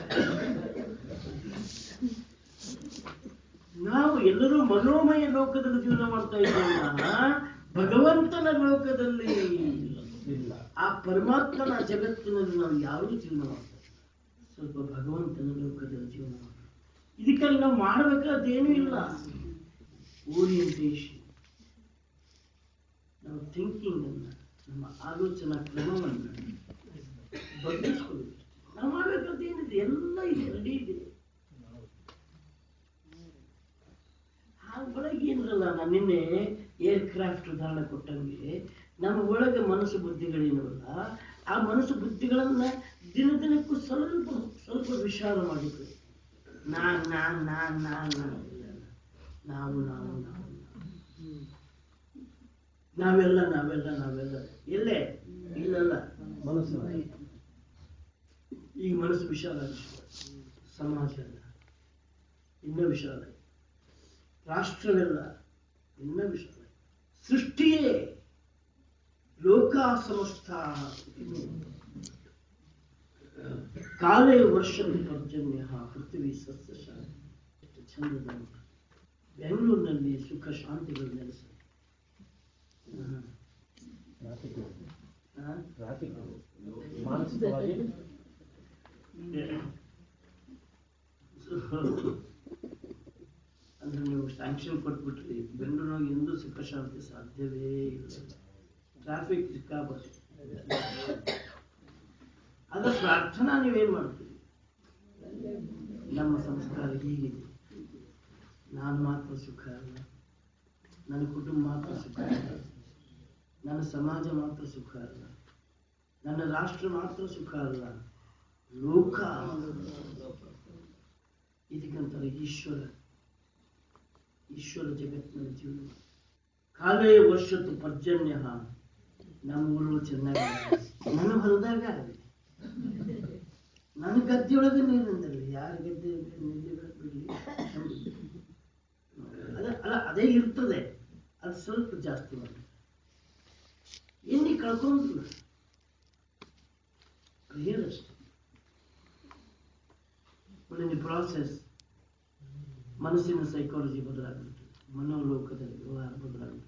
ನಾವು ಎಲ್ಲರೂ ಮನೋಮಯ ಲೋಕದಲ್ಲಿ ಜೀವನ ಮಾಡ್ತಾ ಇದ್ದೇವೆ ಭಗವಂತನ ಲೋಕದಲ್ಲಿ ಇಲ್ಲ ಆ ಪರಮಾತ್ಮನ ಜಗತ್ತಿನಲ್ಲಿ ನಾವು ಯಾವುದು ಜೀವನ ಮಾಡ್ತೇವೆ ಸ್ವಲ್ಪ ಭಗವಂತನ ಲೋಕದಲ್ಲಿ ಜೀವನ ಮಾಡ್ತೇವೆ ಇದಕ್ಕಾಗಿ ನಾವು ಮಾಡಬೇಕಾದ್ದೇನೂ ಇಲ್ಲ ಓರಿಯಂಟೇಷನ್ ನಾವು ಥಿಂಕಿಂಗ್ ಅನ್ನ ನಮ್ಮ ಆಲೋಚನಾ ಕ್ರಮವನ್ನು ಬದಲಿಸ್ಕೊಳ್ಬೇಕು ನಾವು ಮಾಡಬೇಕಾದ್ದೇನಿದೆ ಎಲ್ಲ ಇದೆ ರೆಡಿ ಇದೆ ಆ ಒಳಗೆ ಏನಿರಲ್ಲ ನಾನು ನಿನ್ನೆ ಏರ್ ಕ್ರಾಫ್ಟ್ ಉದಾಹರಣೆ ಕೊಟ್ಟಂಗೆ ನಮ್ಮ ಒಳಗೆ ಮನಸ್ಸು ಬುದ್ಧಿಗಳೇನವಲ್ಲ ಆ ಮನಸ್ಸು ಬುದ್ಧಿಗಳನ್ನ ದಿನ ದಿನಕ್ಕೂ ಸ್ವಲ್ಪ ಸ್ವಲ್ಪ ವಿಚಾರ ಮಾಡಿದ್ರು ನಾನ್ ನಾನ್ ನಾನ್ ನಾನ್ ನಾನ್ ಇಲ್ಲ, ಇಲ್ಲ. ನಾವು ನಾವು ನಾವು ನಾವು. ನಾವೆಲ್ಲ ನಾವೆಲ್ಲ ನಾವೆಲ್ಲ ಎಲ್ಲೇ ಇಲ್ಲಲ್ಲ ಮನಸ್ಸು ಈಗ ಮನಸ್ಸು ವಿಶಾಲ ವಿಶ್ವ ಸಮಾಜ ಅಲ್ಲ ಇನ್ನೂ ವಿಶಾಲ ರಾಷ್ಟ್ರವೆಲ್ಲ ಇನ್ನೂ ವಿಶಾಲ ಸೃಷ್ಟಿಯೇ ಲೋಕ ಸಮಸ್ತ ಕಾಲೇ ವರ್ಷ ಪರ್ಜನ್ಯ ಪೃಥ್ವಿ ಸಸ್ಯಶಾಲ ಎಷ್ಟು ಚಂದದ ಬೆಂಗಳೂರಿನಲ್ಲಿ ಸುಖ ಶಾಂತಿಗಳು ನೆಲೆಸ ಟ್ರಾಫಿಕ್ ಹಾ? ಟ್ರಾಫಿಕ್ ಮಾನಸಿಕವಾಗಿ ಅಂದ್ರೆ ನೀವು ಸ್ಯಾಂಕ್ಷನ್ ಕೊಟ್ಬಿಟ್ರಿ ಬೆಂಗಳೂರಿನಾಗ ಎಂದೂ ಸುಖ ಶಾಂತಿ ಸಾಧ್ಯವೇ ಇಲ್ಲ ಟ್ರಾಫಿಕ್ ಸಿಕ್ಕಾಪಟ್ಟೆ ಅದ ಪ್ರಾರ್ಥನಾ ನೀವೇನ್ ಮಾಡ್ತೀರಿ ನಮ್ಮ ಸಂಸ್ಕಾರ ಹೀಗಿದೆ ನಾನು ಮಾತ್ರ ಸುಖ ಅಲ್ಲ ನನ್ನ ಕುಟುಂಬ ಮಾತ್ರ ಸುಖ ಅಲ್ಲ ನನ್ನ ಸಮಾಜ ಮಾತ್ರ ಸುಖ ಅಲ್ಲ ನನ್ನ ರಾಷ್ಟ್ರ ಮಾತ್ರ ಸುಖ ಅಲ್ಲ ಲೋಕ ಇದಕ್ಕಂತಾರೆ ಈಶ್ವರ ಈಶ್ವರ ಜಗತ್ತಿನ ಜೀವನ ಕಾಲೇ ವರ್ಷತ್ತು ಪರ್ಜನ್ಯ ನಮ್ಮ ಊರು ಚೆನ್ನಾಗಿ ನನ್ನ ಹೊಲದಾಗ ಆಗಲಿ ನನ್ನ ಗದ್ದೆಯೊಳಗೆ ನೀರು ನಿಂದಿರಲಿ ಯಾರ ಗದ್ದೆ ನಿಲ್ಲಿ ಬಿಡಲಿ ಅದ ಅಲ್ಲ ಅದೇ ಇರ್ತದೆ ಅದು ಸ್ವಲ್ಪ ಜಾಸ್ತಿ ಮಾಡಿ ಎಣ್ಣೆ ಕಳ್ಕೊಂಡ್ರು ಅಷ್ಟೇ ಒಳ್ಳೆ ಪ್ರಾಸೆಸ್ ಮನಸ್ಸಿನ ಸೈಕಾಲಜಿ ಬದಲಾಗ್ಬಿಡ್ತದೆ ಮನೋಲೋಕದಲ್ಲಿ ವ್ಯವಹಾರ ಬದಲಾಗ್ಬಿಡ್ತದೆ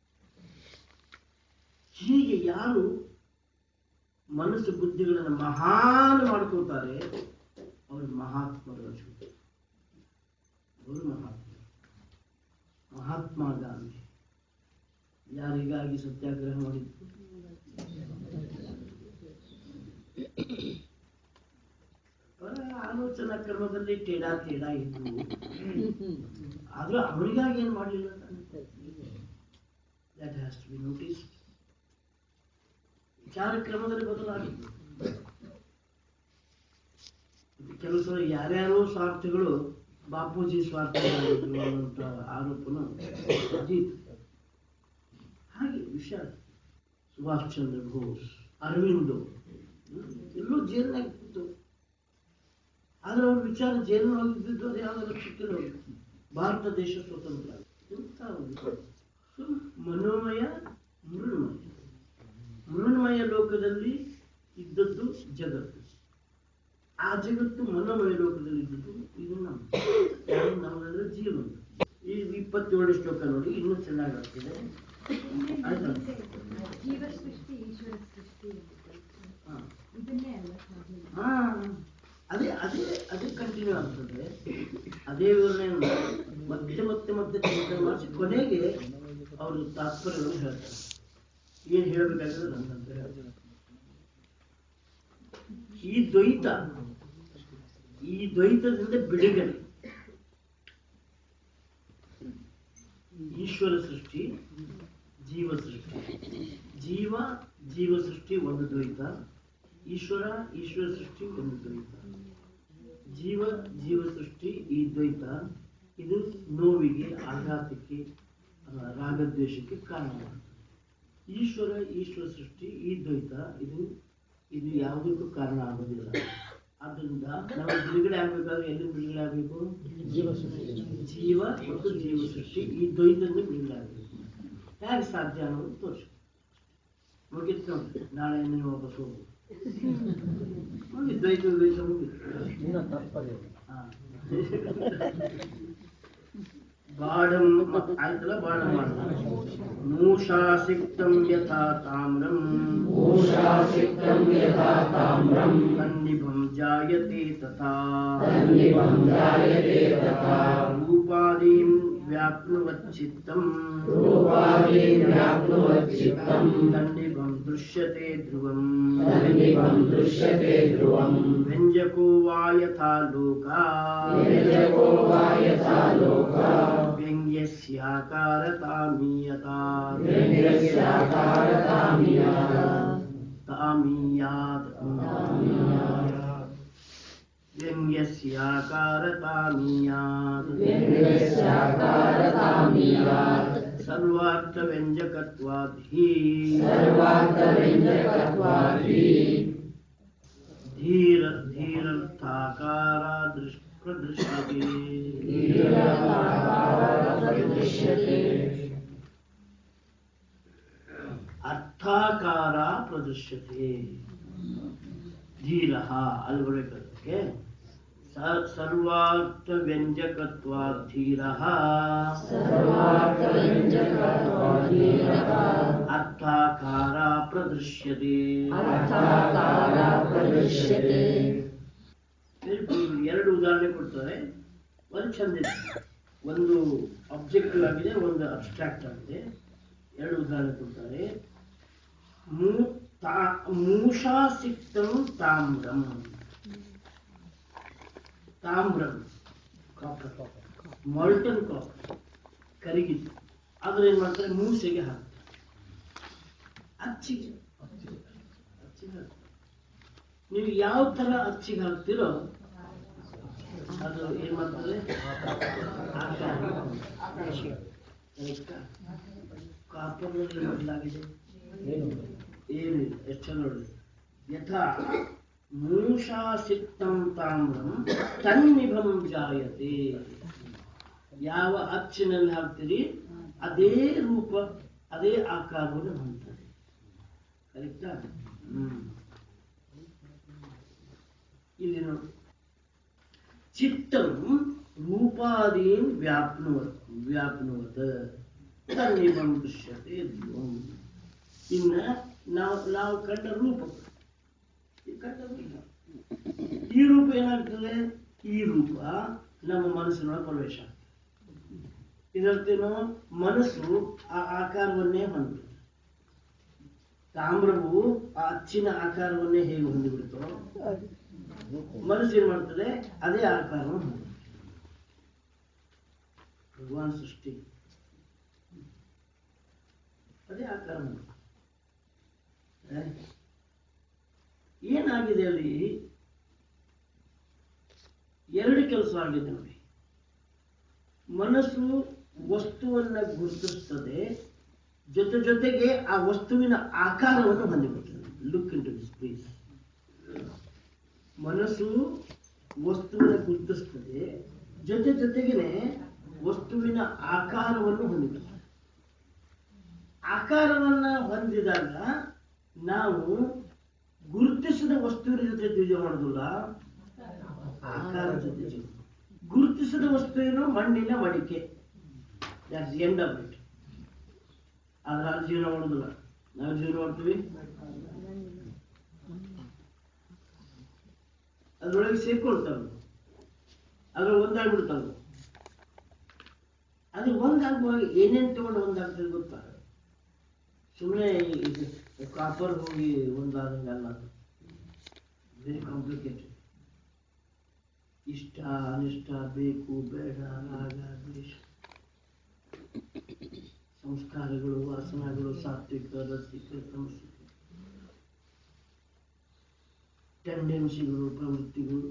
ಹೀಗೆ ಯಾರು ಮನಸ್ಸು ಬುದ್ಧಿಗಳನ್ನು ಮಹಾನ್ ಮಾಡ್ಕೋತಾರೆ ಅವರು ಮಹಾತ್ಮರು ಅನ್ಸ್ಕೊತಾರೆ ಅವರು ಮಹಾತ್ಮ ಮಹಾತ್ಮ ಗಾಂಧಿ ಯಾರಿಗಾಗಿ ಸತ್ಯಾಗ್ರಹ ಮಾಡಿದ್ರು ಅವರ ಆಲೋಚನಾ ಕ್ರಮದಲ್ಲಿ ಟೇಡಾ ಟೇಡಾ ಇದ್ದು ಆದ್ರೂ ಅವರಿಗಾಗಿ ಏನು ಮಾಡಲಿಲ್ಲ that has to be notice ವಿಚಾರ ಕ್ರಮದಲ್ಲಿ ಬದಲಾಗಿದ್ದು ಇದು ಕೆಲವು ಸಲ ಯಾರ್ಯಾರೋ ಸ್ವಾರ್ಥಗಳು ಬಾಪೂಜಿ ಸ್ವಾರ್ಥಗಳಾಗಿದ್ರು ಅನ್ನುವಂಥ ಆರೋಪನು ಅತೀತ ಹಾಗೆ ವಿಷಯ ಸುಭಾಷ್ ಚಂದ್ರ ಬೋಸ್ ಅರವಿಂದೋ ಹ್ಮ್, ಎಲ್ಲೋ ಜೈಲ್ನಾಗ ಕೂತು ಆದ್ರೆ ಅವ್ರ ವಿಚಾರ ಜೈಲಿನೊಳಗೆ ಇದ್ದಿದ್ದು ಅದು ಯಾವ್ದಾದ್ರು ಸಿಕ್ಕಿಲ್ಲ ಅವ್ರಿಗೆ. ಭಾರತ ದೇಶ ಸ್ವತಂತ್ರ ಆಗಿದೆ. ಎಂಥ ಒಂದು ಸೊ, ಮನೋಮಯ ಮೃಣ್ಮಯ ಮೃಣ್ಮಯ ಲೋಕದಲ್ಲಿ ಇದ್ದದ್ದು ಜಗತ್ತು ಆ ಜಗತ್ತು ಮನೋಮಯ ಲೋಕದಲ್ಲಿ ಇದ್ದದ್ದು ಇದು ನಮ್ಮ ಯಾವುದು ನಮ್ಮದಂದ್ರೆ ಜೀವನ ಈ ಇಪ್ಪತ್ತೇಳು ಶ್ಲೋಕ ನೋಡಿ ಇನ್ನೂ ಚೆನ್ನಾಗಿ ಆಗ್ತಿದೆ ಆಯ್ತಾ ಜೀವ ಸೃಷ್ಟಿ ಈಶ್ವರ ಸೃಷ್ಟಿ ಹಾ. ಇದನ್ನೇ ಅಲ್ಲ ಸಾಧನೆ ಹಾ ಅದೇ ಅದೇ ಅದೇ ಕಂಟಿನ್ಯೂ ಆಗ್ತದೆ ಅದೇ ವಿವರಣೆಯನ್ನು ಮತ್ತೆ ಮತ್ತೆ ಮತ್ತೆ ಚಿಂತನೆ ಮಾಡಿಸಿ ಕೊನೆಗೆ ಅವರು ತಾತ್ಪರ್ಯವನ್ನು ಹೇಳ್ತಾರೆ ಏನ್ ಹೇಳ್ಬೇಕಾಗಿದೆ ನಂಗಂತ ಹೇಳ್ತಾರೆ ಈ ದ್ವೈತ ಈ ದ್ವೈತದಿಂದ ಬಿಡುಗಡೆ ಈಶ್ವರ ಸೃಷ್ಟಿ ಜೀವ ಸೃಷ್ಟಿ ಜೀವ ಜೀವ ಸೃಷ್ಟಿ ಒಂದು ದ್ವೈತ ಈಶ್ವರ ಈಶ್ವರ ಸೃಷ್ಟಿ ಒಂದು ದ್ವೈತ ಜೀವ ಜೀವ ಸೃಷ್ಟಿ ಈ ದ್ವೈತ ಇದು ನೋವಿಗೆ ಆಘಾತಕ್ಕೆ ಆ, ರಾಗದ್ವೇಷಕ್ಕೆ ಕಾರಣವಾಗುತ್ತೆ ಈಶ್ವರ ಈಶ್ವರ ಸೃಷ್ಟಿ ಈ ದ್ವೈತ ಇದು ಇದು ಯಾವುದಕ್ಕೂ ಕಾರಣ ಆಗೋದಿಲ್ಲ ಆದ್ದರಿಂದ ನಾವು ಬಿಡುಗಡೆ ಆಗ್ಬೇಕಾದ್ರೆ ಎಲ್ಲಿ ಬಿಡುಗಡೆ ಆಗಬೇಕು ಜೀವ ಸೃಷ್ಟಿ ಜೀವ ಮತ್ತು ಜೀವ ಸೃಷ್ಟಿ ಈ ದ್ವೈತದಿಂದ ಬಿಡುಗಡೆ ಆಗಬೇಕು ಹೇಗೆ ಸಾಧ್ಯ ಅನ್ನೋದು ತೋರಿಸಿ ಮುಗಿತು ನೋಡಿ ನಾಳೆ ನೀವು ವಾಪಸ್ ಹೋಗ್ಬೋದು ಮುಗಿತು ದ್ವೈತ ದ್ವೈತ ಮುಗಿತು ಇನ್ನ ತಾತ್ಪರ್ಯ ಹಾ. ಬಾಢಂ ಆಯ್ತಲ್ಲ ಬಾಢಂ ಮೂಷಾಸಿಕ್ತಂ ಯಥಾ ತಾಮ್ರಂ ಮೂಷಾಸಿಕ್ತಂ ಯಥಾ ತಾಮ್ರಂ ತನ್ನಿಭಂ ಜಾಯತೆ ತಥಾ ತನ್ನಿಭಂ ಜಾಯತೆ ತಥಾ ರೂಪಾದೀಂ ವ್ಯಾಪ್ನುವಚ್ಚಿತ್ತಂ ರೂಪಾದೀನ್ ವ್ಯಾಪ್ನುವಚ್ಚಿತ್ತಂ ತನ್ನಿಭಂ ದೃಶ್ಯತೆ ಧ್ರುವಂ ತನ್ನಿಭಂ ದೃಶ್ಯತೆ ಧ್ರುವಂ ವ್ಯಂಜಕೋ ವಾ ಯಥಾ ಲೋಕಾ ವ್ಯಂಜಕೋ ವಾ ಯಥಾ ಲೋಕಾ ವ್ಯಂಗ್ಯಸ್ಯಾಕಾರತಾಮೀಯತಾ ವ್ಯಂಗ್ಯಸ್ಯಾಕಾರತಾಮಿಯಾತ್ ತಾಮೀಯಾತ್ ವ್ಯಂಗ್ಯಸ್ಯಾಕಾರತಾಮೀಯಾತ್ ವ್ಯಂಗ್ಯಸ್ಯಾಕಾರತಾಮಿಯಾತ್ ಸರ್ವಾರ್ಥವ್ಯಂಜಕತ್ವಾದ್ ಹಿ ಸರ್ವಾರ್ಥವ್ಯಂಜಕತ್ವಾದಿ ಧೀರ ಧೀರರ್ಥಾಕಾರ ದೃಶ್ ಪ್ರದೃಶ್ಯತೆ ಪ್ರದೃಶ್ಯತೆ ಅರ್ಥಾಕಾರ ಪ್ರದೃಶ್ಯತೆ ಧೀರ ಅಲ್ಲಿ ಬರಬೇಕದಕ್ಕೆ ಸ- ಸರ್ವಾರ್ಥವ್ಯಂಜಕತ್ವಾತ್ ಧೀರಃ सर्वार्थव्यञ्जकत्वाधीरः ಅರ್ಥಾಕಾರ ಪ್ರದೃಶ್ಯತೆ अर्थाकार प्रदृश्यते ಎರಡು ಉದಾಹರಣೆ ಕೊಡ್ತಾರೆ ಒಂದು ಚಂದ ಇದೆ ಒಂದು ಅಬ್ಜೆಕ್ಟಿವ್ ಆಗಿದೆ ಒಂದು ಅಬ್ಸ್ಟ್ರಾಕ್ಟ್ ಆಗಿದೆ ಎರಡು ಉದಾಹರಣೆ ಕೊಡ್ತಾರೆ ಮೂ- ತಾ- ಮೂಷಾ ಸಿಕ್ತಂ ತಾಮ್ರಂ ತಾಮ್ರಂ ಕಾಪರ್ ಮಾಲ್ಟನ್ ಕಾಪರ್ ಕರಿಗಿದ್ದು ಆದ್ರೆ ಏನ್ ಮಾಡ್ತಾರೆ ಮೂಸೆಗೆ ಹಾಕ್ತಾರೆ ಅಚ್ಚಿಗೆ ಅಚ್ಚಿಗೆ ಹಾಕ್ತಾರೆ. ನೀವು ಯಾವ ತರ ಅಚ್ಚಿಗೆ ಹಾಕ್ತಿರೋ ಅದು ಏನ್ ಮಾಡ್ತದೆ ಕಾಪರ್ನಲ್ಲಿ ಮಾಡಲಾಗಿದೆ ಏನು ಏನಿಲ್ಲ ಎಷ್ಟು ಚಂದ ನೋಡಿ ಯಥಾ ಮೂಷಾ ಸಿಕ್ತಂ ತಾಮ್ರಂ ತನ್ನಿಭಂ ಜಾಯತೆ ಯಾವ ಅಚ್ಚಿನಲ್ಲಿ ಹಾಕ್ತೀರಿ ಅದೇ ರೂಪ ಅದೇ ಆಕಾರವನ್ನು ಹೊಂದ್ತದೆ ಕರೆಕ್ಟಾ ಹ್ಮ್ ಇಲ್ಲಿ ನೋಡಿ ಚಿತ್ತಂ ರೂಪಾದೀನ್ ವ್ಯಾಪ್ನುವತ್ ವ್ಯಾಪ್ನುವತ್ ತನ್ನಿಭಂ ದೃಶ್ಯತೆ ಧ್ರುವಂ ಇನ್ನ ನಾವು ನಾವು ಕಂಡ ರೂಪ ಈ ಕಂಡ ರೂಪ ಈ ರೂಪ ಏನಾಗ್ತದೆ ಈ ರೂಪ ನಮ್ಮ ಮನಸ್ಸಿನೊಳಗೆ ಪ್ರವೇಶ ಆಗ್ತದೆ ಇದರ್ತೇನೋ ಮನಸ್ಸು ಆ ಆಕಾರವನ್ನೇ ಹೊಂದಿದೆ ತಾಮ್ರವು ಆ ಅಚ್ಚಿನ ಆಕಾರವನ್ನೇ ಹೇಗೆ ಹೊಂದಿಬಿಡ್ತೋ ಮನಸ್ಸು ಏನ್ ಮಾಡ್ತದೆ ಅದೇ ಆಕಾರವನ್ನು ಹೊಂದಿದೆ ಭಗವಾನ್ ಸೃಷ್ಟಿ ಅದೇ ಆಕಾರ ಹೊಂದಿದೆ ಹ? ಏನಾಗಿದೆ ಅಲ್ಲಿ ಎರಡು ಕೆಲಸ ಆಗಿದೆ ನೋಡಿ ಮನಸ್ಸು ವಸ್ತುವನ್ನ ಗುರುತಿಸ್ತದೆ ಜೊತೆ ಜೊತೆಗೆ ಆ ವಸ್ತುವಿನ ಆಕಾರವನ್ನು ಹೊಂದಿಬಿಡ್ತದೆ look into this please ಮನಸ್ಸು ವಸ್ತುವಿನ ಗುರುತಿಸ್ತದೆ ಜೊತೆ ಜೊತೆಗೇನೆ ವಸ್ತುವಿನ ಆಕಾರವನ್ನು ಹೊಂದಿಬಿಡ್ತದೆ ಆಕಾರವನ್ನ ಹೊಂದಿದಾಗ ನಾವು ಗುರುತಿಸಿದ ವಸ್ತುವಿನ ಜೊತೆ ಜೀವ ಮಾಡೋದಿಲ್ಲ ಆಕಾರದ ಜೊತೆ ಜೀವ ಗುರುತಿಸಿದ ವಸ್ತು ಏನು ಮಣ್ಣಿನ ಮಡಿಕೆ ದಟ್ಸ್ ಎಂಡ್ ಆಫ್ ಇಟ್ ಆದ್ರೆ ಅಲ್ಲಿ ಜೀವನ ಮಾಡೋದಿಲ್ಲ ನಾವು ಜೀವನ ಮಾಡ್ತೀವಿ ಅದ್ರೊಳಗೆ ಸೇರ್ಕೊಳ್ತಾವೆ ಅದ್ರ ಒಂದಾಗ್ಬಿಡ್ತಾವೆ ಅದು ಒಂದಾಗುವಾಗ ಏನೇನ್ ತಗೊಂಡು ಒಂದಾಗ್ತದೆ ಗೊತ್ತಾ ಸುಮ್ಮನೆ ಇದು ಕಾಪರ್ ಹೋಗಿ ಒಂದಾದಂಗಲ್ಲ ಅದು ವೆರಿ ಕಾಂಪ್ಲಿಕೇಟೆಡ್ ಇಷ್ಟ ಅನಿಷ್ಟ ಬೇಕು ಬೇಡ ರಾಗ ದ್ವೇಷ ಸಂಸ್ಕಾರಗಳು ವಾಸನಗಳು ಸಾತ್ವಿಕ ರಸಿಕ ತಮಸಿಕ ಟೆಂಡೆನ್ಸಿಗಳು ಪ್ರವೃತ್ತಿಗಳು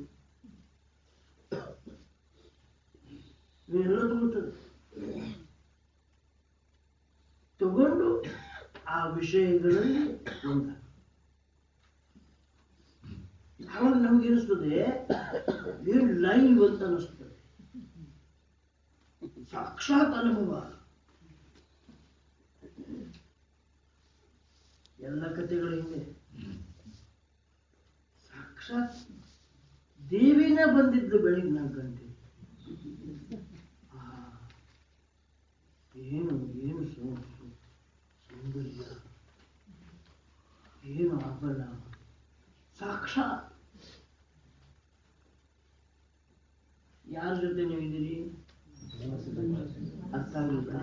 ಇವೆಲ್ಲ ತಗೊಳ್ತದೆ ತಗೊಂಡು ಆ ವಿಷಯಗಳಲ್ಲಿ ಒಂದ ಆವಾಗ ನಮ್ಗೆ ಅನಿಸ್ತದೆ ಏನ್ ಲೈವ್ ಅಂತ ಅನಿಸ್ತದೆ ಸಾಕ್ಷಾತ್ ಅನುಭವ ಎಲ್ಲ ಕಥೆಗಳ ಹಿಂದೆ ಸಾಕ್ಷಾತ್ ದೇವಿನ ಬಂದಿದ್ದು ಬೆಳಿಗ್ಗೆ ನಾಲ್ಕು ಗಂಟೆ ಆ, ಏನು ಏನು ಸೌ- ಸೌ- ಸೌಂದರ್ಯ ಏನು ಆಭರಣ ಸಾಕ್ಷಾತ್ ಯಾರ ಜೊತೆ ನೀವು ಇದ್ದೀರಿ ಅರ್ಥ ಆಗಲಿಲ್ಲ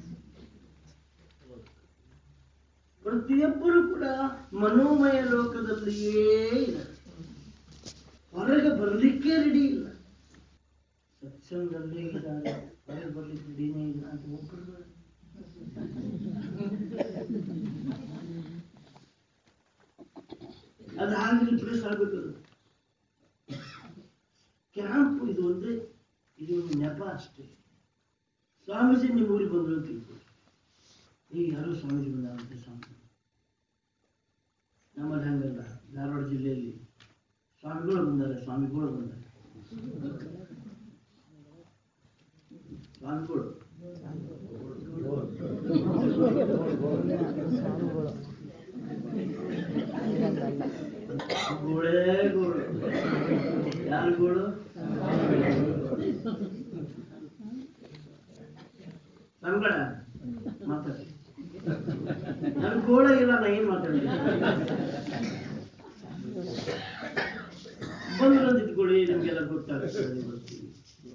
ಪ್ರತಿಯೊಬ್ಬರು ಕೂಡ ಮನೋಮಯ ಲೋಕದಲ್ಲಿಯೇ ಇದ್ದಾರೆ ಹೊರಗೆ ಬರಲಿಕ್ಕೆ ರೆಡಿ ಇಲ್ಲ ಸತ್ಸಂಗದಲ್ಲೇ ಇದ್ದಾರೆ ಹೊರಗೆ ಬರ್ಲಿಕ್ಕೆ ರೆಡಿನೇ ಇಲ್ಲ ಅಂತ ಒಬ್ಬರು ಅದು ಹಾಗೆ ರಿಪ್ಲೇಸ್ ಆಗ್ಬೇಕದು ಕ್ಯಾಂಪ್ ಇದು ಒಂದೇ ಇದು ಒಂದು ನೆಪ ಅಷ್ಟೇ ಸ್ವಾಮೀಜಿ ನಿಮ್ಮ ಊರಿಗೆ ಬಂದ್ರು ಅಂತ ತಿಳ್ಕೊಳ್ಳಿ ಈಗ ಯಾರೋ ಸ್ವಾಮೀಜಿ ಬಂದಾರಂತೆ ಸ್ವಾಮಿ ನಮ್ಮಲ್ಲಿ ಹಂಗಲ್ಲ ಧಾರವಾಡ ಜಿಲ್ಲೆಯಲ್ಲಿ ಸ್ವಾಮಿಗಳು ಬಂದಾರೆ ಸ್ವಾಮಿಗಳು ಬಂದಾರೆ ಸ್ವಾಮಿಗಳು ಗೋಳೇ ಗೋಳು ಯಾರು ಗೋಳು ಏನ್ ಮಾತಾಡ್ತೀನಿ ಬಂದ್ರು ಅಂತ ಇಟ್ಕೊಳ್ಳಿ ನಿಮ್ಗೆಲ್ಲ ಗೊತ್ತಾಗುತ್ತೆ ನೀವು ಬರ್ತೀವಿ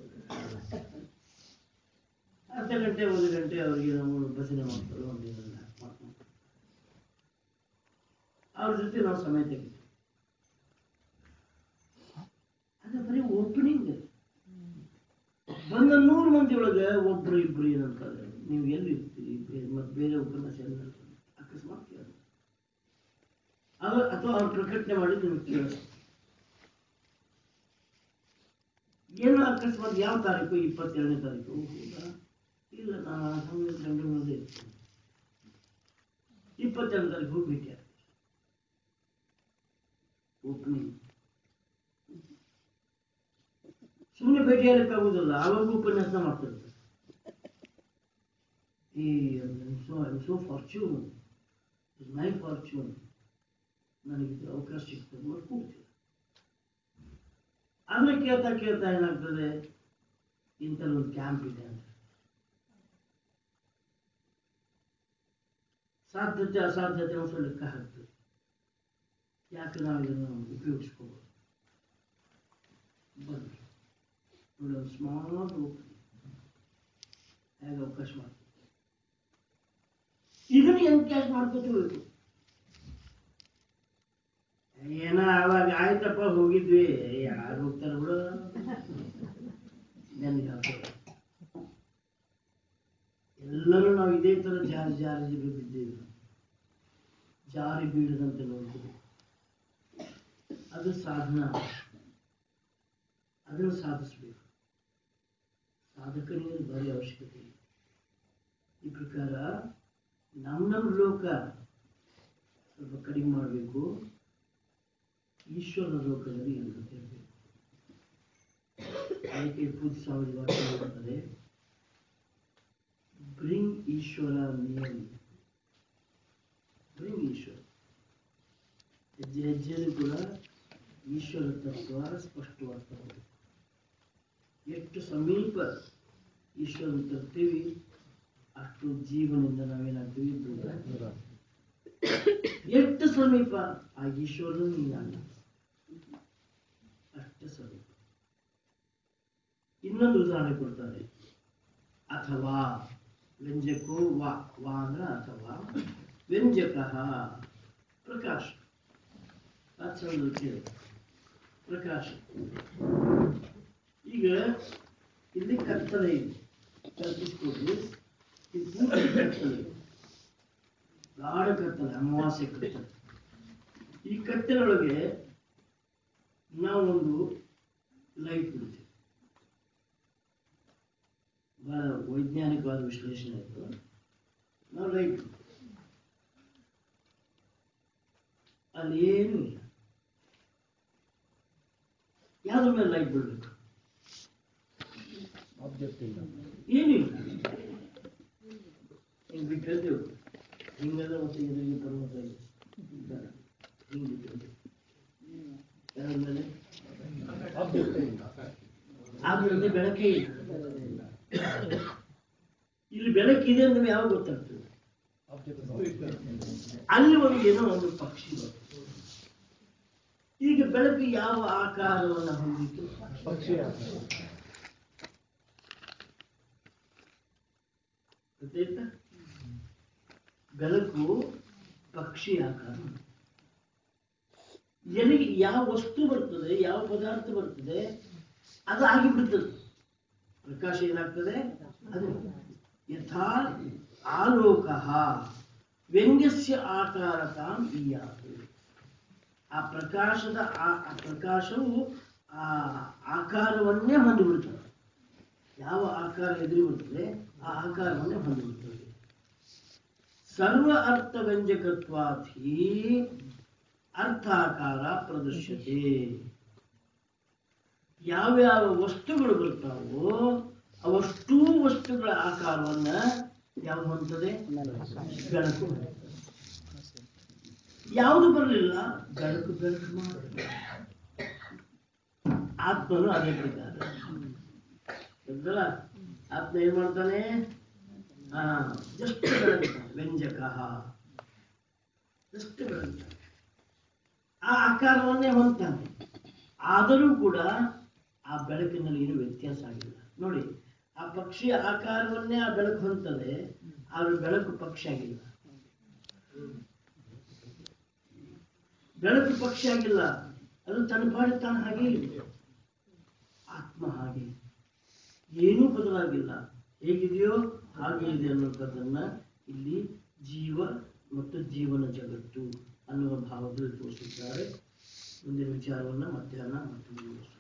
ಅರ್ಧ ಗಂಟೆ ಒಂದು ಗಂಟೆ ಅವರಿಗೆ ನಾವು ಭಜನೆ ಮಾಡ್ತಾರೆ ಒಂದಿನ ಮಾಡ್ಕೊಂಡು ಅವ್ರ ಜೊತೆ ನಾವು ಸಮಯ ತೆಗಿತೀವಿ ಅದು ಬರೀ ಓಪನಿಂಗ್ ಬಂದ ನೂರು ಮಂದಿ ಒಳಗೆ ಒಬ್ರು ಇಬ್ರು ಏನಂತಾರೆ ನೀವು ಎಲ್ಲಿ ಇರ್ತೀರಿ ಬೇರೆ ಮತ್ತೆ ಬೇರೆ ಉಪನ್ಯಾಸ ಎಲ್ಲ ಹೇಳ್ತಾರೆ. ಅಕಸ್ಮಾತ್ ಕೇಳಿದ್ರೆ ಅವ ಅಥವಾ ಅವ್ರು ಪ್ರಕಟಣೆ ಮಾಡಿದ್ದು ನಿಮ್ಗೆ ಕೇಳಿಸ್ತಾರೆ ಏನೋ ಅಕಸ್ಮಾತ್ ಯಾವ ತಾರೀಕು ಇಪ್ಪತ್ತೆರಡನೇ ತಾರೀಕು ಓ, ಹೌದಾ ಇಲ್ಲ ನಾನು ಆ ಸಮಯ ಬೆಂಗಳೂರಲ್ಲೇ ಇರ್ತೀನಿ ಇಪ್ಪತ್ತೆರಡು ತಾರೀಕು ಹೋಗಿ ಭೇಟಿ ಆಗ್ತೀನಿ ಓಪನಿಂಗ್ ಸುಮ್ಮನೆ ಭೇಟಿಯಾಗಲಿಕ್ಕಾಗುವುದಿಲ್ಲ ಆವಾಗ ಉಪನ್ಯಾಸ ಮಾಡ್ತಿರ್ತಾರೆ ಈ so so fortune my fortune ನನಗೆ ಇದು ಅವಕಾಶ ಸಿಗ್ತದೆ ಮತ್ತು ಕೂಡ್ತೀವಿ ಆಮೇಲೆ ಕೇಳ್ತಾ ಕೇಳ್ತಾ ಏನಾಗ್ತದೆ ಇಂಥಲ್ಲಿ ಒಂದು ಕ್ಯಾಂಪ್ ಇದೆ ಅಂತ ಸಾಧ್ಯತೆ ಅಸಾಧ್ಯತೆ ಒಂದು ಸ್ವಲ್ಪ ಲೆಕ್ಕ ಹಾಕ್ತದೆ ಯಾಕೆ ನಾವು ಇದನ್ನು ಉಪಯೋಗಿಸ್ಕೋಬೋದು ಬನ್ನಿ ನೋಡಿ ಒಂದು ಸ್ಮಾಲ್ ಹೇಗೆ ಅವಕಾಶ ಮಾಡ್ತೀವಿ ಇದನ್ನು ಹೆಂಗ್ ಕ್ಯಾಶ್ ಮಾಡ್ಕೋತಿರ್ಬೇಕು ಏನ ಅವಾಗ ಆಯ್ತಪ್ಪ ಹೋಗಿದ್ವಿ ಯಾರು ಹೋಗ್ತಾರ ಬಿಡು ನನಗೆ ಹಾಕೋದು. ಎಲ್ಲರೂ ನಾವು ಇದೇ ತರ ಜಾರಿ ಜಾರಿ ಬಿದ್ದೇವೆ ಜಾರಿ ಬೀಳದಂತೆ ನೋಡ್ತೀವಿ ಅದು ಸಾಧನ ಅದನ್ನು ಸಾಧಿಸ್ಬೇಕು ಸಾಧಕನಿಗೆ ಭಾರಿ ಅವಶ್ಯಕತೆ ಇದೆ ಈ ಪ್ರಕಾರ ನಮ್ಮ ನಮ್ಮ ಲೋಕ ಸ್ವಲ್ಪ ಕಡಿಮೆ ಮಾಡಬೇಕು ಈಶ್ವರ ಲೋಕದಲ್ಲಿ ಇರಬೇಕು ಅದಕ್ಕೆ ಪೂಜ್ಯ ಸ್ವಾಮೀಜಿ ವಾಕ್ಯ ಹೇಳ್ತಾರೆ ಬ್ರಿಂಗ್ ಈಶ್ವರ ನಿಯಮ್ ಬ್ರಿಂಗ್ ಈಶ್ವರ ಹೆಜ್ಜೆ ಹೆಜ್ಜೆಯಲ್ಲೂ ಕೂಡ ಈಶ್ವರ ತತ್ವ ಸ್ಪಷ್ಟವಾಗ್ತಾ ಹೋಗುತ್ತೆ ಎಷ್ಟು ಸಮೀಪ ಈಶ್ವರನ ತರ್ತೀವಿ ಅಷ್ಟು ಜೀವನದಿಂದ ನಾವೇನಾಗ್ತೀವಿ ದೂರ ದೂರ. ಎಷ್ಟು ಸಮೀಪ ಆ ಈಶ್ವರನು ನೀನಾಗ ಅಷ್ಟು ಸಮೀಪ ಇನ್ನೊಂದು ಉದಾಹರಣೆ ಕೊಡ್ತಾರೆ ಅಥವಾ ವ್ಯಂಜಕೋ ವಾ ವಾ ಅಂದ್ರೆ ಅಥವಾ ವ್ಯಂಜಕ ಪ್ರಕಾಶ ಅಚ್ಚಂದು ಕೇಳಿ ಪ್ರಕಾಶ ಈಗ ಇಲ್ಲಿ ಕತ್ತಲೆ ಇದೆ ಕಲ್ಪಿಸ್ಕೊಡ್ರಿ ಇದು ಪೂರ್ತಿ ಕತ್ತಲೆ ಇದೆ ಗಾಢ ಕತ್ತಲೆ ಅಮಾವಾಸ್ಯೆ ಕತ್ತಲೆ ಈ ಕತ್ತಲೊಳಗೆ ನಾವೊಂದು ಲೈಟ್ ಬಿಡ್ತೀವಿ ಬಹಳ ವೈಜ್ಞಾನಿಕವಾದ ವಿಶ್ಲೇಷಣೆ ಆಯಿತು ನಾವು ಲೈಟ್ ಅಲ್ಲಿ ಏನೂ ಇಲ್ಲ ಯಾವ್ದ್ರ ಮೇಲೆ ಲೈಟ್ ಬಿಡ್ಬೇಕು ಆಬ್ಜೆಕ್ಟ್ ಇಲ್ಲ ಏನೂ ಇಲ್ಲ ಹಿಂಗೆ ಬಿಟ್ಟಿರ್ತೇವೆ ಹಿಂಗೆಲ್ಲ ಮತ್ತೆ ಎದುರಿಗೆ ಪರ್ವತ ಇದೆ ಬೇಡ. ಹಿಂಗೆ ಬಿಟ್ಟಿರ್ತೇವೆ ಯಾವ್ದ್ರ ಮೇಲೆ ಆಬ್ಜೆಕ್ಟ್ ಇಲ್ಲ ಆದ್ರಿಂದ ಬೆಳಕೇ ಇಲ್ಲ ಇಲ್ಲಿ ಬೆಳಕಿದೆ ಅಂತ ನಮ್ಗೆ ಯಾವಾಗ ಗೊತ್ತಾಗ್ತದೆ ಆಬ್ಜೆಕ್ಟ್ ಅಲ್ಲಿ ಒಂದು ಏನೋ ಒಂದು ಪಕ್ಷಿ ಬರ್ತದೆ ಈಗ ಬೆಳಕು ಯಾವ ಆಕಾರವನ್ನು ಹೊಂದಿತ್ತು ಪಕ್ಷಿ ಆಕಾರ. ಗೊತ್ತಾಯ್ತಾ ಬೆಳಕು ಪಕ್ಷಿ ಆಕಾರ ಎಲ್ಲಿಗೆ ಯಾವ ವಸ್ತು ಬರ್ತದೆ ಯಾವ ಪದಾರ್ಥ ಬರ್ತದೆ ಅದು ಆಗಿಬಿಡ್ತದೆ ಪ್ರಕಾಶ ಏನಾಗ್ತದೆ ಅದು ಯಥಾ ಆಲೋಕ ವ್ಯಂಗ್ಯಸ್ಯ ಆಕಾರತಾಂ ಈಯಾತು ಆ ಪ್ರಕಾಶದ ಆ ಆ ಪ್ರಕಾಶವು ಆ ಆಕಾರವನ್ನೇ ಹೊಂದಿಬಿಡ್ತದೆ ಯಾವ ಆಕಾರ ಎದುರು ಬರ್ತದೆ ಆ ಆಕಾರವನ್ನೇ ಹೊಂದಿಬಿಡ್ತದೆ ಸರ್ವ ಅರ್ಥ ವ್ಯಂಜಕತ್ವಾಧಿ ಅರ್ಥಾಕಾರ ಪ್ರದರ್ಶತೆ ಯಾವ್ಯಾವ ವಸ್ತುಗಳು ಬರ್ತಾವೋ ಅವಷ್ಟೂ ವಸ್ತುಗಳ ಆಕಾರವನ್ನ ಯಾವ ಹೊಂದದೆ ಬೆಳಕು ಹೊಂದುತ್ತದೆ. ಯಾವುದು ಬರಲಿಲ್ಲ ಬೆಳಕು ಬೆಳಕು ಮಾತ್ರ ಆತ್ಮನು ಅದೇ ಪ್ರಕಾರ ಗೊತ್ತಲ್ಲ ಆತ್ಮ ಏನ್ ಮಾಡ್ತಾನೆ ಹಾ ಜಸ್ಟ್ ವ್ಯಂಜಕ ಅಷ್ಟು ಬೆಳಗ್ತಾನೆ ಆ ಆಕಾರವನ್ನೇ ಹೊಂದ್ತಾನೆ ಆದರೂ ಕೂಡ ಆ ಬೆಳಕಿನಲ್ಲಿ ಏನು ವ್ಯತ್ಯಾಸ ಆಗಿಲ್ಲ ನೋಡಿ ಆ ಪಕ್ಷಿ ಆಕಾರವನ್ನೇ ಆ ಬೆಳಕು ಹೊಂತದೆ ಆದ್ರೆ ಬೆಳಕು ಪಕ್ಷಿ ಆಗಿಲ್ಲ ಬೆಳಕು ಪಕ್ಷಿ ಆಗಿಲ್ಲ ಅದು ತನ್ನ ಪಾಡಿ ತಾನು ಹಾಗೆ ಇದೆ ಆತ್ಮ ಹಾಗೆ ಏನೂ ಬದಲಾಗಿಲ್ಲ ಹೇಗಿದೆಯೋ ಹಾಗೆ ಇದೆ ಅನ್ನುವಂಥದ್ದನ್ನ ಇಲ್ಲಿ ಜೀವ ಮತ್ತು ಜೀವನ ಜಗತ್ತು ಅನ್ನುವ ಭಾವದಲ್ಲಿ ತೋರಿಸಿದ್ದಾರೆ ಮುಂದಿನ ವಿಚಾರವನ್ನ ಮಧ್ಯಾಹ್ನ ಮತ್ತು ಮುಂದುವರಿಸೋಣ.